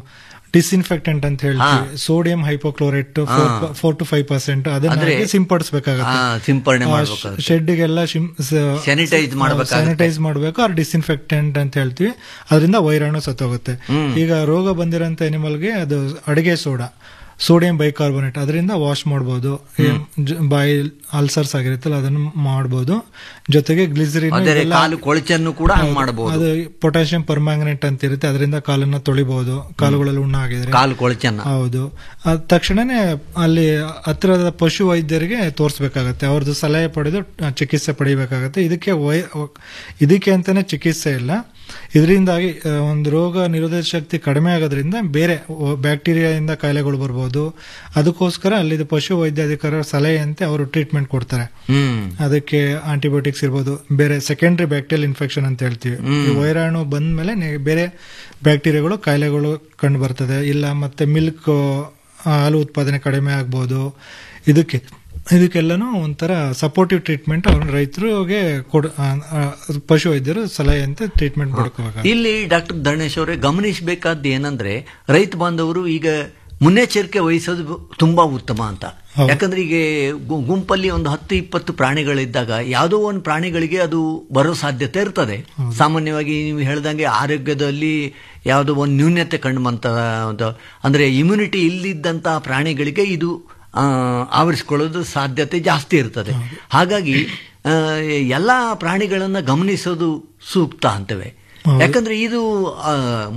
ಡಿಸ್ಇನ್ಫೆಕ್ಟೆಂಟ್ ಅಂತ ಹೇಳ್ತೀವಿ ಸೋಡಿಯಂ ಹೈಪೋಕ್ಲೋರೇಟ್ ಹಾ. ಫೋರ್ ಟು ಫೈವ್ ಪರ್ಸೆಂಟ್ ಅದನ್ನ ಅಂದ್ರೆ- ಹಾಕಿ ಸಿಂಪಡಿಸಬೇಕಾಗುತ್ತೆ ಹಾ, ಸಿಂಪಡಣೆ ಮಾಡ್ಬೇಕಾಗುತ್ತೆ. ಶೆಡ್ಗೆಲ್ಲ Sanitize ಮಾಡ್ಬೇಕಾಗುತ್ತೆ. ಸ್ಯಾನಿಟೈಸ್ ಮಾಡಬೇಕು ಅವ್ರು ಡಿಸ್ಇನ್ಫೆಕ್ಟೆಂಟ್ ಅಂತ ಹೇಳ್ತೀವಿ ಅದರಿಂದ ವೈರಾಣು ಸತ್ತೋಗುತ್ತೆ ಹ್ಮ್. ಈಗ ರೋಗ ಬಂದಿರೋಂಥ ಎನಿಮಲ್ಗೆ ಅದು ಅಡಿಗೆ ಸೋಡಾ ಸೋಡಿಯಂ ಬೈಕಾರ್ಬೋನೇಟ್ ಅದರಿಂದ ವಾಶ್ ಮಾಡ್ಬೋದು ಈ ಜ- ಬಾಯಿ ಅಲ್ಸರ್ಸ್ ಆಗಿರುತ್ತಲ್ಲ ಅದನ್ನು ಮಾಡ್ಬೋದು ಜೊತೆಗೆ ಗ್ಲಿಸರಿನ್ ಅದೇ ಕಾಲು ಕೊಳಚನ್ನು ಕೂಡ ಹಂಗ್ ಮಾಡಬಹುದು ಅದು ಪೊಟ್ಯಾಷಿಯಂ ಪರ್ಮ್ಯಾಂಗನೇಟ್ ಅಂತ ಇರುತ್ತೆ ಅದರಿಂದ ಕಾಲನ್ನ ತೊಳಿಬಹುದು ಕಾಲುಗಳಲ್ಲಿ ಉಣ್ಣ ಆಗಿದ್ರೆ ಕಾಲು ಕೊಳಚನ್ನ ಹೌದು ಅದ ತಕ್ಷಣನೇ ಅಲ್ಲಿ ಹತ್ತಿರದ ಪಶು ವೈದ್ಯರಿಗೆ ತೋರಿಸ್ಬೇಕಾಗತ್ತೆ ಅವ್ರದ್ದು ಸಲಹೆ ಪಡೆದು ಆ, ಚಿಕಿತ್ಸೆ ಪಡಿಬೇಕಾಗತ್ತೆ ಇದಕ್ಕೆ ವೈ ಇದಕ್ಕೆ ಅಂತಾನೆ ಚಿಕಿತ್ಸೆ ಇಲ್ಲ ಇದರಿಂದಾಗಿ ಆ, ಒಂದು ರೋಗ ನಿರೋಧಕ ಶಕ್ತಿ ಕಡಿಮೆ ಆಗೋದ್ರಿಂದ ಬೇರೆ ಬ್ಯಾಕ್ಟೀರಿಯಾದಿಂದ ಕಾಯಿಲೆಗಳು ಬರ್ಬೋದು ಅದಕ್ಕೋಸ್ಕರ ಅಲ್ಲಿದು ಪಶು ವೈದ್ಯಾಧಿಕಾರಿ ಸಲಹೆಯಂತೆ ಅವರು ಟ್ರೀಟ್ಮೆಂಟ್ ಕೊಡ್ತಾರೆ ಹ್ಮ್ ಅದಕ್ಕೆ ಆಂಟಿಬಯೋಟಿಕ್ಸ್ ಇರ್ಬೋದು ಬೇರೆ ಸೆಕೆಂಡರಿ ಬ್ಯಾಕ್ಟೀರಿಯಲ್ ಇನ್ಫೆಕ್ಷನ್ ಅಂತ ಹೇಳ್ತೀವಿ ಹ್ಮ್. ಈ ವೈರಾಣು ಬಂದ್ಮೇಲೆ ನೆ- ಬೇರೆ ಬ್ಯಾಕ್ಟೀರಿಯಾಗಳು ಕಾಯಿಲೆಗಳು ಕಂಡು ಬರ್ತದೆ ಇಲ್ಲ ಮತ್ತೆ ಮಿಲ್ಕ್ ಹಾಲು ಉತ್ಪಾದನೆ ಕಡಿಮೆ ಆಗ್ಬೋದು ಇದಕ್ಕೆ ಇದಕ್ಕೆಲ್ಲನೂ ಒಂಥರ ಸಪೋರ್ಟಿವ್ ಟ್ರೀಟ್ಮೆಂಟ್ ಅವ್ರ ರೈತರಿಗೆ ಕೊಡ್ ಆ, ಆ, ಪಶು ವೈದ್ಯರು ಸಲಹೆಯಂತೆ ಟ್ರೀಟ್ಮೆಂಟ್ ಪಡ್ಕೋಬೇಕು ಇಲ್ಲಿ ಡಾಕ್ಟರ್ ಧರ್ಣೇಶ್ ಅವರೇ ಗಮನಿಸಬೇಕಾದ್ದು ಏನಂದ್ರೆ ರೈತ ಬಾಂಧವರು ಈಗ ಮುನ್ನೆಚ್ಚರಿಕೆ ವಹಿಸೋದು ತುಂಬಾ ಉತ್ತಮ ಅಂತ ಯಾಕಂದ್ರೆ ಈಗ ಗು- ಗುಂಪಲ್ಲಿ ಒಂದು ಹತ್ತು ಇಪ್ಪತ್ತು ಪ್ರಾಣಿಗಳಿದ್ದಾಗ ಯಾವುದೋ ಒಂದು ಪ್ರಾಣಿಗಳಿಗೆ ಅದು ಬರೋ ಸಾಧ್ಯತೆ ಇರ್ತದೆ ಸಾಮಾನ್ಯವಾಗಿ ನೀವು ಹೇಳ್ದಂಗೆ ಆರೋಗ್ಯದಲ್ಲಿ ಯಾವುದೋ ಒಂದು ನ್ಯೂನ್ಯತೆ ಕಂಡು ಬಂತ ಒಂದು ಅಂದ್ರೆ ಇಮ್ಯುನಿಟಿ ಇಲ್ಲಿದ್ದಂತಹ ಪ್ರಾಣಿಗಳಿಗೆ ಇದು ಆ, ಆವರಿಸ್ಕೊಳ್ಳೋದು ಸಾಧ್ಯತೆ ಜಾಸ್ತಿ ಇರ್ತದೆ ಹಾಗಾಗಿ ಆ, ಎಲ್ಲಾ ಪ್ರಾಣಿಗಳನ್ನ ಗಮನಿಸೋದು ಸೂಕ್ತ ಅಂತವೆ ಯಾಕಂದ್ರೆ ಇದು ಆ,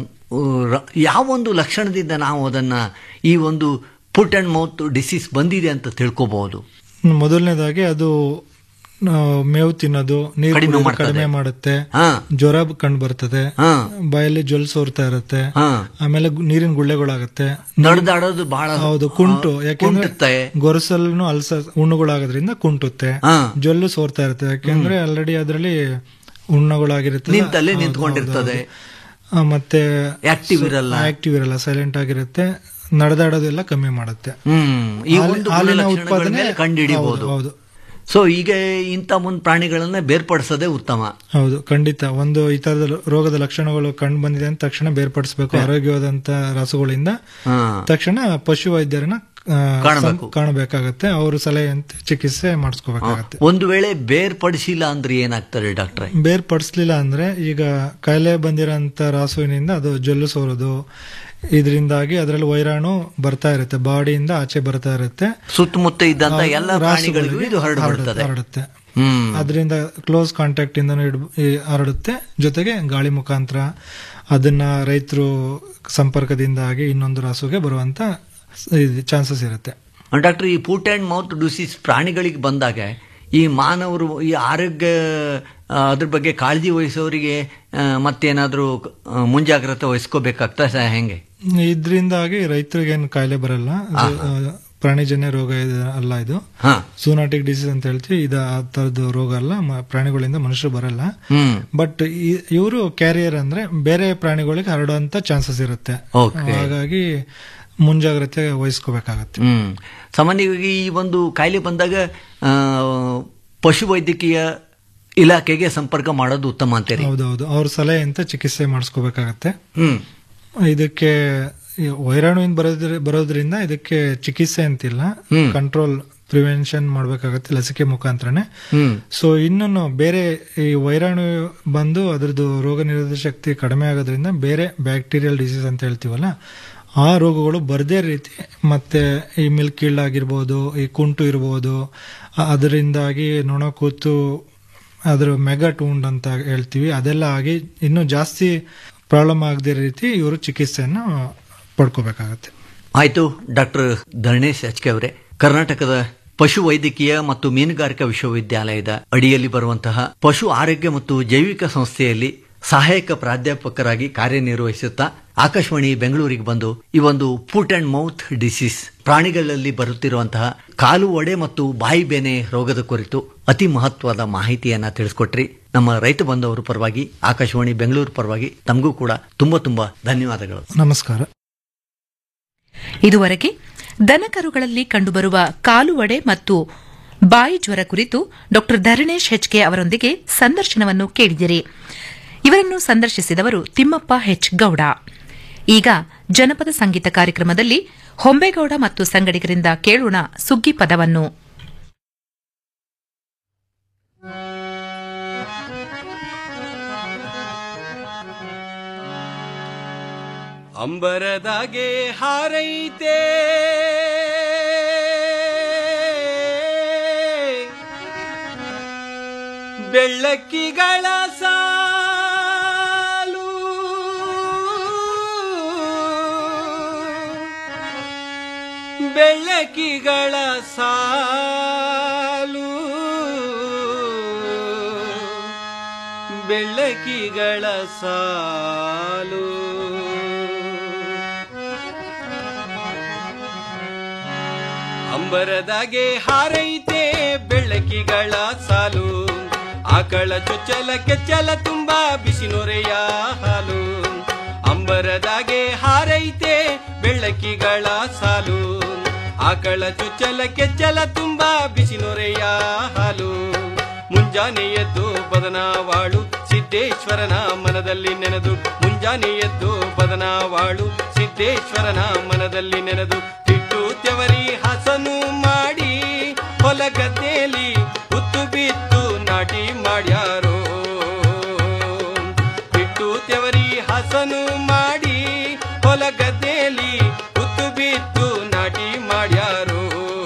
ರ- ಯಾವೊಂದು ಲಕ್ಷಣದಿಂದ ನಾವು ಅದನ್ನ ಈ ಒಂದು ಫುಟ್ ಅಂಡ್ ಮೌತ್ ಡಿಸೀಸ್ ಬಂದಿದೆ ಅಂತ ತಿಳ್ಕೋಬಹುದು ಮೊದಲನೇದಾಗಿ ಅದು ಆ, ಮೇವು ತಿನ್ನೋದು ನೀರು ಕಡಿಮೆ ಕುಡಿಯೋದು ಮಾಡ್ತದೆ. ಕಡಿಮೆ ಮಾಡುತ್ತೆ ಹಾ. ಜ್ವರ ಕಂಡು ಬರ್ತದೆ ಹಾ. ಬಾಯಲ್ಲಿ ಜೊಲ್ ಸೋರ್ತಾ ಇರುತ್ತೆ ಹಾ. ಆಮೇಲೆ ಗು- ನೀರಿನ ಗುಳ್ಳೆಗಳಾಗುತ್ತೆ ನಡೆದಾಡೋದು ಬಹಳ ಹೌದು ಕುಂಟು ಯಾಕೆಂದ್ರೆ ಕುಂಟುತ್ತೆ. ಗೊರಸಲ್ನು ಅಲ್ಸ ಹುಣ್ಣುಗಳಾಗೋದ್ರಿಂದ ಕುಂಟುತ್ತೆ ಹಾ. ಜೊಲ್ಲು ಸೋರ್ತಾ ಇರುತ್ತೆ ಯಾಕೆಂದ್ರೆ ಆಲ್ರೆಡಿ ಅದರಲ್ಲಿ ಹುಣ್ಣುಗಳಾಗಿರುತ್ತೆ ನಿಂತಲ್ಲೇ ನಿಂತ್ಕೊಂಡಿರ್ತದೆ. ಮತ್ತೆ Active ಇರಲ್ಲ. ಆಕ್ಟಿವ್ ಇರಲ್ಲ ಸೈಲೆಂಟ್ ಆಗಿರುತ್ತೆ ನಡೆದಾಡೋದೆಲ್ಲ ಕಮ್ಮಿ ಮಾಡುತ್ತೆ ಹ್ಮ್ ಈ ಹಾಲಿ- ಒಂದು ಹಾಲಿನ ಗುಣಲಕ್ಷಣಗಳ ಉತ್ಪಾದನೆ ಮೇಲೆ ಕಂಡುಹಿಡಿಬಹುದು ಹೌದು, ಹೌದು. ಸೊ ಈಗ ಇಂಥ ಒಂದು ಪ್ರಾಣಿಗಳನ್ನ ಬೇರ್ಪಡಿಸೋದೇ ಉತ್ತಮ ಹೌದು ಖಂಡಿತ ಒಂದು ಈ ತರದ ರೋಗದ ಲಕ್ಷಣಗಳು ಕಂಡು ಬಂದಿದೆ ಅಂತ ತಕ್ಷಣ ಬೇರ್ಪಡಿಸಬೇಕು ಆರೋಗ್ಯವಾದಂತ ರಾಸುಗಳಿಂದ ಹಾ. ತಕ್ಷಣ ಪಶು ವೈದ್ಯರನ್ನ ಆ, ಕಾಣಬೇಕು. ಸಂ- ಕಾಣಬೇಕಾಗತ್ತೆ ಅವರು ಸಲಹೆಯಂತೆ ಚಿಕಿತ್ಸೆ ಮಾಡಿಸ್ಕೋಬೇಕಾಗತ್ತೆ ಒಂದು ವೇಳೆ ಬೇರ್ಪಡಿಸಿಲ್ಲ ಅಂದ್ರೆ ಏನಾಗ್ತದೆ ಡಾಕ್ಟ್ರೆ ಬೇರ್ಪಡಿಸ್ಲಿಲ್ಲ ಅಂದ್ರೆ ಈಗ ಕಾಯಿಲೆ ಬಂದಿರೋಂತ ರಾಸುವಿನಿಂದ ಅದು ಜೊಲ್ಲು ಸೋರೋದು ಇದರಿಂದಾಗಿ ಅದರಲ್ಲಿ ವೈರಾಣು ಬರ್ತಾ ಇರುತ್ತೆ ಬಾಡಿಯಿಂದ ಆಚೆ ಬರ್ತಾ ಇರುತ್ತೆ ಸುತ್ತಮುತ್ತ ಇದ್ದಂತ ಆ, ಎಲ್ಲ ರಾಸುಗಳಿಗೆ ಪ್ರಾಣಿಗಳಿಗೂ ಇದು ಹರಡ್ಬಿಡ್ತದೆ ಹರಡುತ್ತೆ ಹ್ಮ್ ಅದರಿಂದ ಕ್ಲೋಸ್ ಕಾಂಟ್ಯಾಕ್ಟ್ ಇಂದನೂ ಇಡ್- ಈ ಹರಡುತ್ತೆ ಜೊತೆಗೆ ಗಾಳಿ ಮುಖಾಂತರ ಅದನ್ನ ರೈತರು ಸಂಪರ್ಕದಿಂದಾಗಿ ಇನ್ನೊಂದು ರಾಸುಗೆ ಬರುವಂತ ಚಾನ್ಸಸ್ ಇರುತ್ತೆ ಡಾಕ್ಟರ್ ಈ ಫುಟ್ ಅಂಡ್ ಮೌತ್ ಡಿಸೀಸ್ ಪ್ರಾಣಿಗಳಿಗೆ ಬಂದಾಗ ಈ ಮಾನವರು ಈ ಆರೋಗ್ಯ ಆ, ಅದ್ರ ಬಗ್ಗೆ ಕಾಳಜಿ ವಹಿಸೋರಿಗೆ ಆ, ಮತ್ತೇನಾದ್ರೂ ಆ, ಮುಂಜಾಗ್ರತೆ ವಹಿಸ್ಕೋಬೇಕಾಗ್ತಾ ಸ- ಹೆಂಗೆ ಇದರಿಂದಾಗಿ ರೈತರಿಗೇನು ಕಾಯಿಲೆ ಬರಲ್ಲ ಅದು, ಆ, ಪ್ರಾಣಿಜನ್ಯ ರೋಗ ಇದು ಅಲ್ಲ ಇದು ಹಾ. ಸೂನಾಟಿಕ್ ಡಿಸೀಸ್ ಅಂತ ಹೇಳ್ತೀವಿ ಇದು ಆ ತರದ್ದು ರೋಗ ಅಲ್ಲ ಮ- ಪ್ರಾಣಿಗಳಿಂದ ಮನುಷ್ಯರು ಬರಲ್ಲ ಹ್ಮ್ ಬಟ್ ಇವರು ಕ್ಯಾರಿಯರ್ ಅಂದ್ರೆ ಬೇರೆ ಪ್ರಾಣಿಗಳಿಗೆ ಹರಡುವಂತ ಚಾನ್ಸಸ್ ಇರುತ್ತೆ Okay. ಹಾಗಾಗಿ ಮುಂಜಾಗ್ರತೆ ವಹಿಸ್ಕೋಬೇಕಾಗತ್ತೆ ಹ್ಮ್ ಸಾಮಾನ್ಯವಾಗಿ ಈ ಒಂದು ಕಾಯಿಲೆ ಬಂದಾಗ ಆ, ಪಶು ವೈದ್ಯಕೀಯ ಇಲಾಖೆಗೆ ಸಂಪರ್ಕ ಮಾಡೋದು ಉತ್ತಮ ಅಂತೀರಿ ಹೌದೌದು ಅವ್ರ ಸಲಹೆಯಂತೆ ಚಿಕಿತ್ಸೆ ಮಾಡಿಸ್ಕೋಬೇಕಾಗತ್ತೆ ಹ್ಮ್ ಇದಕ್ಕೆ ಈ ವೈರಾಣುವಿನ ಬರೋದ್ರ ಬರೋದ್ರಿಂದ ಇದಕ್ಕೆ ಚಿಕಿತ್ಸೆ ಅಂತಿಲ್ಲ ಹ್ಮ್. ಕಂಟ್ರೋಲ್ ಪ್ರಿವೆನ್ಷನ್ ಮಾಡ್ಬೇಕಾಗತ್ತೆ ಲಸಿಕೆ ಮುಖಾಂತರನೇ ಹ್ಮ್ ಸೊ ಇನ್ನೊಂದು ಬೇರೆ ಈ ವೈರಾಣು ಬಂದು ಅದ್ರದ್ದು ರೋಗ ನಿರೋಧಕ ಶಕ್ತಿ ಕಡಿಮೆ ಆಗೋದ್ರಿಂದ ಬೇರೆ ಬ್ಯಾಕ್ಟೀರಿಯಲ್ ಡಿಸೀಸ್ ಅಂತ ಹೇಳ್ತೀವಲ್ಲ ಆ ರೋಗಗಳು ಬರದೇ ರೀತಿ ಮತ್ತೆ ಈ ಮಿಲ್ಕ್ ಕೀಳ್ ಆಗಿರ್ಬೋದು ಈ ಕುಂಟು ಇರ್ಬೋದು ಆ- ಅದರಿಂದಾಗಿ ನೊಣ ಕೂತು ಅದ್ರ ಮೆಗಟ್ ಉಂಡ್ ಅಂತ ಹೇಳ್ತೀವಿ ಅದೆಲ್ಲ ಆಗಿ ಇನ್ನೂ ಜಾಸ್ತಿ ಪ್ರಾಬ್ಲಮ್ ಆಗದೇ ರೀತಿ ಇವರು ಚಿಕಿತ್ಸೆಯನ್ನು ಪಡ್ಕೋಬೇಕಾಗತ್ತೆ ಆಯ್ತು ಡಾಕ್ಟರ್ ಧರಣೇಶ್ ಎಚ್ ಕೆ ಅವರೇ ಕರ್ನಾಟಕದ ಪಶು ವೈದ್ಯಕೀಯ ಮತ್ತು ಮೀನುಗಾರಿಕಾ ವಿಶ್ವವಿದ್ಯಾಲಯದ ಅಡಿಯಲ್ಲಿ ಬರುವಂತಹ ಪಶು ಆರೋಗ್ಯ ಮತ್ತು ಜೈವಿಕ ಸಂಸ್ಥೆಯಲ್ಲಿ ಸಹಾಯಕ ಪ್ರಾಧ್ಯಾಪಕರಾಗಿ ಕಾರ್ಯನಿರ್ವಹಿಸುತ್ತಾ ಆಕಾಶವಾಣಿ ಬೆಂಗಳೂರಿಗೆ ಬಂದು ಈ ಒಂದು ಫುಟ್ ಅಂಡ್ ಮೌತ್ ಡಿಸೀಸ್ ಪ್ರಾಣಿಗಳಲ್ಲಿ ಬರುತ್ತಿರುವಂತಹ ಕಾಲು ಒಡೆ ಮತ್ತು ಬಾಯಿ ಬೇನೆ ರೋಗದ ಕುರಿತು ಅತಿ ಮಹತ್ವದ ಮಾಹಿತಿಯನ್ನ ತಿಳಿಸ್ಕೊಟ್ರಿ ನಮ್ಮ ರೈತ ಬಂಧುವರ ಪರವಾಗಿ ಆಕಾಶವಾಣಿ ಬೆಂಗಳೂರು ಪರವಾಗಿ ತಮಗೂ ಕೂಡ ತುಂಬಾ ತುಂಬಾ ಧನ್ಯವಾದಗಳು ನಮಸ್ಕಾರ ಇದುವರೆಗೆ ದನಕರುಗಳಲ್ಲಿ ಕಂಡುಬರುವ ಕಾಲುವಡೆ ಮತ್ತು ಬಾಯಿ ಜ್ವರ ಕುರಿತು ಡಾ ಧರಣೇಶ್ ಹೆಚ್ಕೆ ಅವರೊಂದಿಗೆ ಸಂದರ್ಶನವನ್ನು ಕೇಳಿದಿರಿ ಇವರನ್ನು ಸಂದರ್ಶಿಸಿದವರು ತಿಮ್ಮಪ್ಪ ಹೆಚ್ ಗೌಡ ಈಗ ಜನಪದ ಸಂಗೀತ ಕಾರ್ಯಕ್ರಮದಲ್ಲಿ ಹೊಂಬೇಗೌಡ ಮತ್ತು ಸಂಗಡಿಗರಿಂದ ಕೇಳೋಣ ಸುಗ್ಗಿ ಪದವನ್ನು ಅಂಬರದಾಗೆ ಹಾರೈತೆ ಬೆಳ್ಳಕ್ಕಿಗಳ ಸಾಲು ಬೆಳ್ಳಕ್ಕಿಗಳ ಸಾಲು ಬೆಳ್ಳಕ್ಕಿಗಳ ಸಾಲು ಅಂಬರದಾಗೆ ಹಾರೈತೆ ಬೆಳಕಿಗಳ ಸಾಲು ಆಕಳ ಚೊಚ್ಚಲ ಕೆಚ್ಚಲ ತುಂಬಾ ಬಿಸಿ ನೊರೆಯ ಹಾಲು ಅಂಬರದಾಗೆ ಹಾರೈತೆ ಬೆಳಕಿಗಳ ಸಾಲು ಆಕಳ ಚೊಚ್ಚಲ ಕೆಚ್ಚಲ ತುಂಬಾ ಬಿಸಿ ನೊರೆಯ ಹಾಲು ಮುಂಜಾನೆ ಎದ್ದು ಬದನಾವಾಳು ಸಿದ್ದೇಶ್ವರನ ಮನದಲ್ಲಿ ನೆನೆದು ಮುಂಜಾನೆ ಎದ್ದು ಬದನಾವಾಳು ಸಿದ್ದೇಶ್ವರನ ಮನದಲ್ಲಿ ನೆನೆದು ತಿಟ್ಟು ತೆವರಿ ಹಸನು ಮಾಡಿ ಹೊಲ ಗದ್ದೆಯಲ್ಲಿ ಉತ್ತು ಬಿತ್ತು ನಾಟಿ ಮಾಡ್ಯಾರೋ ಬಿಟ್ಟು ತೆವರಿ ಹಸನು ಮಾಡಿ ಹೊಲ ಗದ್ದೆಯಲ್ಲಿ ಉತ್ತು ಬಿತ್ತು ನಾಟಿ ಮಾಡ್ಯಾರೋ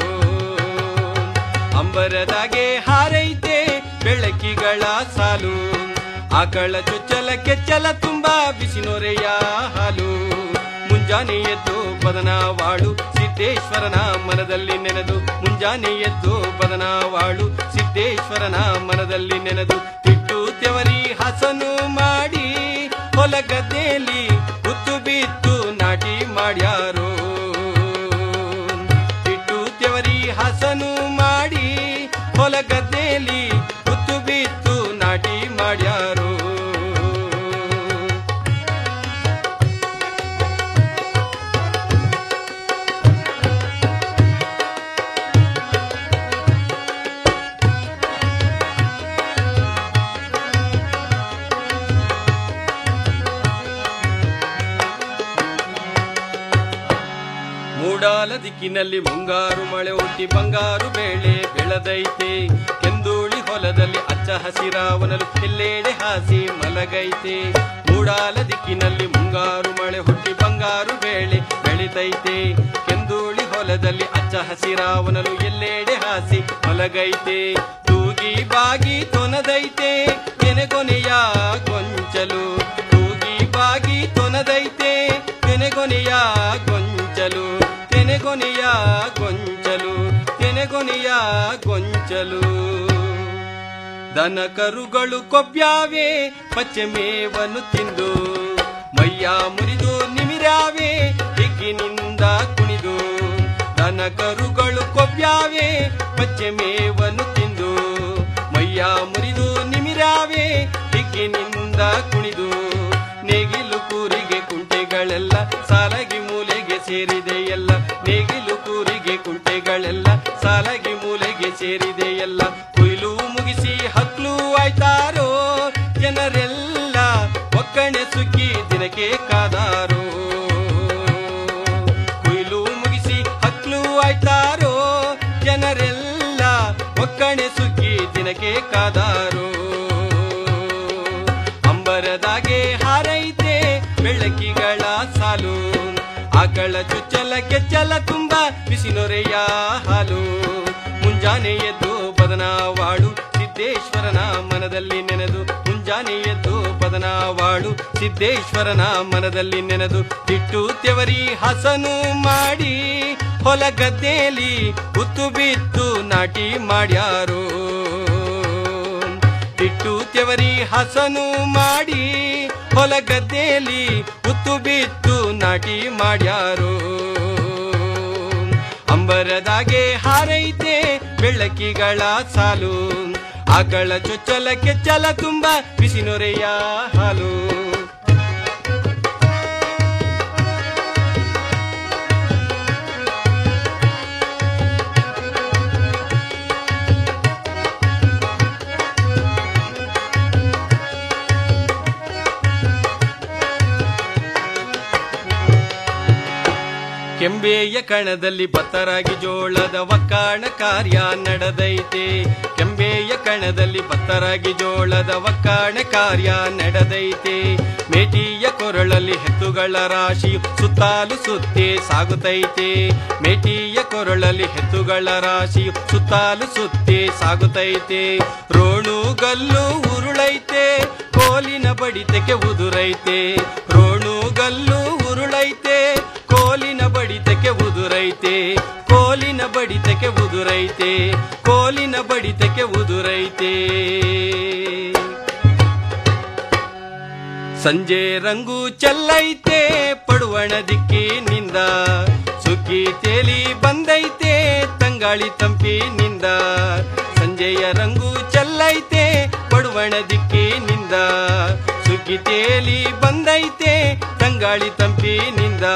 ಅಂಬರದಾಗೆ ಹಾರೈತೆ ಬೆಳಕಿಗಳ ಸಾಲು ಆಕಳ ಚೊಚ್ಚಲ ಕೆಚ್ಚಲ ತುಂಬಾ ಬಿಸಿ ನೊರೆಯ ಹಾಲು ಮುಂಜಾನೆ ಎದ್ದು ಬದನಾವಾಳು ಸಿದ್ದೇಶ್ವರನ ಮನದಲ್ಲಿ ನೆನೆದು ಮುಂಜಾನೆ ಎದ್ದು ಬದನಾವಾಳು ಸಿದ್ದೇಶ್ವರನ ಮನದಲ್ಲಿ ನೆನೆದು ತಿಟ್ಟು ತೆವರಿ ಹಸನು ಮಾಡಿ ಹೊಲ ಗದ್ದೆಯಲ್ಲಿ ಉತ್ತು ಬಿತ್ತು ನಾಟಿ ಮಾಡ್ಯಾರೋ ತಿಟ್ಟು ತೆವರಿ ಹಸನು ಮಾಡಿ ಹೊಲ ಗದ್ದೆಯಲ್ಲಿ ಉತ್ತು ಬಿತ್ತು ನಾಟಿ ಮಾಡ್ಯಾರೋ ಮೂಡಾಲ ದಿಕ್ಕಿನಲ್ಲಿ ಮುಂಗಾರು ಮಳೆ ಹುಟ್ಟಿ ಬಂಗಾರು ಬೇಳೆ ಬೆಳೆದೈತೆ ಕೆಂದೂಳಿ ಹೊಲದಲ್ಲಿ ಅಚ್ಚ ಹಸಿರಾವನಲು ಎಲ್ಲೆಡೆ ಹಾಸಿ ಮಲಗೈತೆ ಮೂಡಾಲ ದಿಕ್ಕಿನಲ್ಲಿ ಮುಂಗಾರು ಮಳೆ ಹುಟ್ಟಿ ಬಂಗಾರು ಬೇಳೆ ಬೆಳೆದೈತೆ ಕೆಂದೂಳಿ ಹೊಲದಲ್ಲಿ ಅಚ್ಚ ಹಸಿರಾವನಲು ಎಲ್ಲೆಡೆ ಹಾಸಿ ಮಲಗೈತೆ ತೂಗಿ ಬಾಗಿ ತೊನದೈತೆ ಕೆನೆಗೊನೆಯ ಗೊಂಚಲು ತೂಗಿ ಬಾಗಿ ತೊನದೈತೆ ಕೆನೆಗೊನೆಯ ಗೊಂಚಲು ತೆನೆಗೊನೆಯ ಗೊಂಚಲು ತೆನೆಗೊನೆಯ ಗೊಂಚಲು ದನ ಕರುಗಳು ಕೊಬ್ಬ್ಯಾವೆ ಪಚ್ಚೆ ಮೇವನ್ನು ತಿಂದು ಮೈಯ ಮುರಿದು ನಿಮಿರಾವೆ ಹಿಗ್ಗಿನಿಂದ ಕುಣಿದು ದನ ಕರುಗಳು ಕೊಬ್ಬ್ಯಾವೆ ಪಚ್ಚೆ ಮೇವನ್ನು ತಿಂದು ಮೈಯ ಮುರಿದು ನಿಮಿರಾವೆ ಹಿಗ್ಗಿನಿಂದ ಕುಣಿದು ನೇಗಿಲು ಕೂರಿಗೆ ಕುಂಟೆಗಳೆಲ್ಲ ಸಾಲಗಿ ಮೂಲೆಗೆ ಸೇರಿದೆ ಎಲ್ಲ ನೇಗಿಲು ಕೂರಿಗೆ ಕುಂಟೆಗಳೆಲ್ಲ ಸಾಲಗಿ ಮೂಲೆಗೆ ಸೇರಿದೆ ಎಲ್ಲ ಕೊಯ್ಲು ಮುಗಿಸಿ ಹಕ್ಲು ಆಯ್ತಾರೋ ಜನರೆಲ್ಲ ಒಕ್ಕಣೆ ಸುಗ್ಗಿ ದಿನಕ್ಕೆ ಕಾದಾರೋ ಕೊಯ್ಲು ಮುಗಿಸಿ ಹಕ್ಲು ಆಯ್ತಾರೋ ಜನರೆಲ್ಲ ಒಕ್ಕಣೆ ಸುಗ್ಗಿ ದಿನಕ್ಕೆ ಕಾದಾರೋ ಅಂಬರದಾಗೆ ಹಾರೈತೆ ಬೆಳಕಿಗಳ ಸಾಲು ಆಕಳ ಚುಚ್ಚಲ ಕೆಚ್ಚಲ ತುಂಬ ಬಿಸಿ ನೊರೆಯ ಹಾಲು ಮುಂಜಾನೆ ಎದ್ದು ಬದನಾವಾಳು ಸಿದ್ದೇಶ್ವರನ ಮನದಲ್ಲಿ ನೆನೆದು ಮುಂಜಾನೆ ಎದ್ದು ಬದನಾವಾಳು ಸಿದ್ದೇಶ್ವರನ ಮನದಲ್ಲಿ ನೆನೆದು ತಿಟ್ಟು ತೆವರಿ ಹಸನು ಮಾಡಿ ಹೊಲ ಗದ್ದೆಯಲ್ಲಿ ಉತ್ತು ಬಿತ್ತು ನಾಟಿ ಮಾಡ್ಯಾರೋ ತಿಟ್ಟು ತೆವರಿ ಹಸನು ಮಾಡಿ ಹೊಲ ಗದ್ದೆಯಲ್ಲಿ ಉತ್ತು ಬಿತ್ತು ನಾಟಿ ಮಾಡ್ಯಾರೋ ಅಂಬರದಾಗೆ ಹಾರೈತೆ ಬೆಳಕಿಗಳ ಸಾಲು ಆಕಳ ಚೊಚ್ಚಲ ಕೆಚ್ಚಲ ತುಂಬ ಬಿಸಿ ನೊರೆಯ ಹಾಲು ಕೆಂಬೆಯ ಕಣದಲ್ಲಿ ಭತ್ತರಾಗಿ ಜೋಳದ ಒಕ್ಕಾಣ ಕಾರ್ಯ ನಡೆದೈತೆ ಕೆಂಬೆಯ ಕಣದಲ್ಲಿ ಭತ್ತರಾಗಿ ಜೋಳದ ಒಕ್ಕಾಣ ಕಾರ್ಯ ನಡೆದೈತೆ ಮೇಟಿಯ ಕೊರಳಲ್ಲಿ ಹೆತ್ತುಗಳ ರಾಶಿ ಸುತ್ತಾಲು ಸುತ್ತಿ ಸಾಗುತ್ತೈತೆ ಮೇಟಿಯ ಕೊರಳಲ್ಲಿ ಹೆತ್ತುಗಳ ರಾಶಿ ಸುತ್ತಾಲು ಸುತ್ತಿ ಸಾಗುತ್ತೈತೆ ರೋಣುಗಲ್ಲು ಉರುಳೈತೆ ಕೋಲಿನ ಬಡಿತಕ್ಕೆ ಉದುರೈತೆ ರೋಣುಗಲ್ಲು ಉರುಳೈತೆ ಕೋಲಿನ ಬಡಿತಕ್ಕೆ ಉದುರೈತೆ ಕೋಲಿನ ಬಡಿತಕ್ಕೆ ಉದುರೈತೆ ಕೋಲಿನ ಬಡಿತಕ್ಕೆ ಉದುರೈತೆ ಸಂಜೆ ರಂಗು ಚೆಲ್ಲೈತೆ ಪಡುವಣ ದಿಕ್ಕಿನಿಂದ ಸುಗ್ಗಿ ತೇಲಿ ಬಂದೈತೆ ತಂಗಾಳಿ ತಂಪಿನಿಂದ ಸಂಜೆಯ ರಂಗು ಚೆಲ್ಲೈತೆ ಪಡುವಣ ದಿಕ್ಕಿನಿಂದ ಸುಗ್ಗಿ ತೇಲಿ ಬಂದೈತೆ ತಂಗಾಳಿ ತಂಪಿನಿಂದ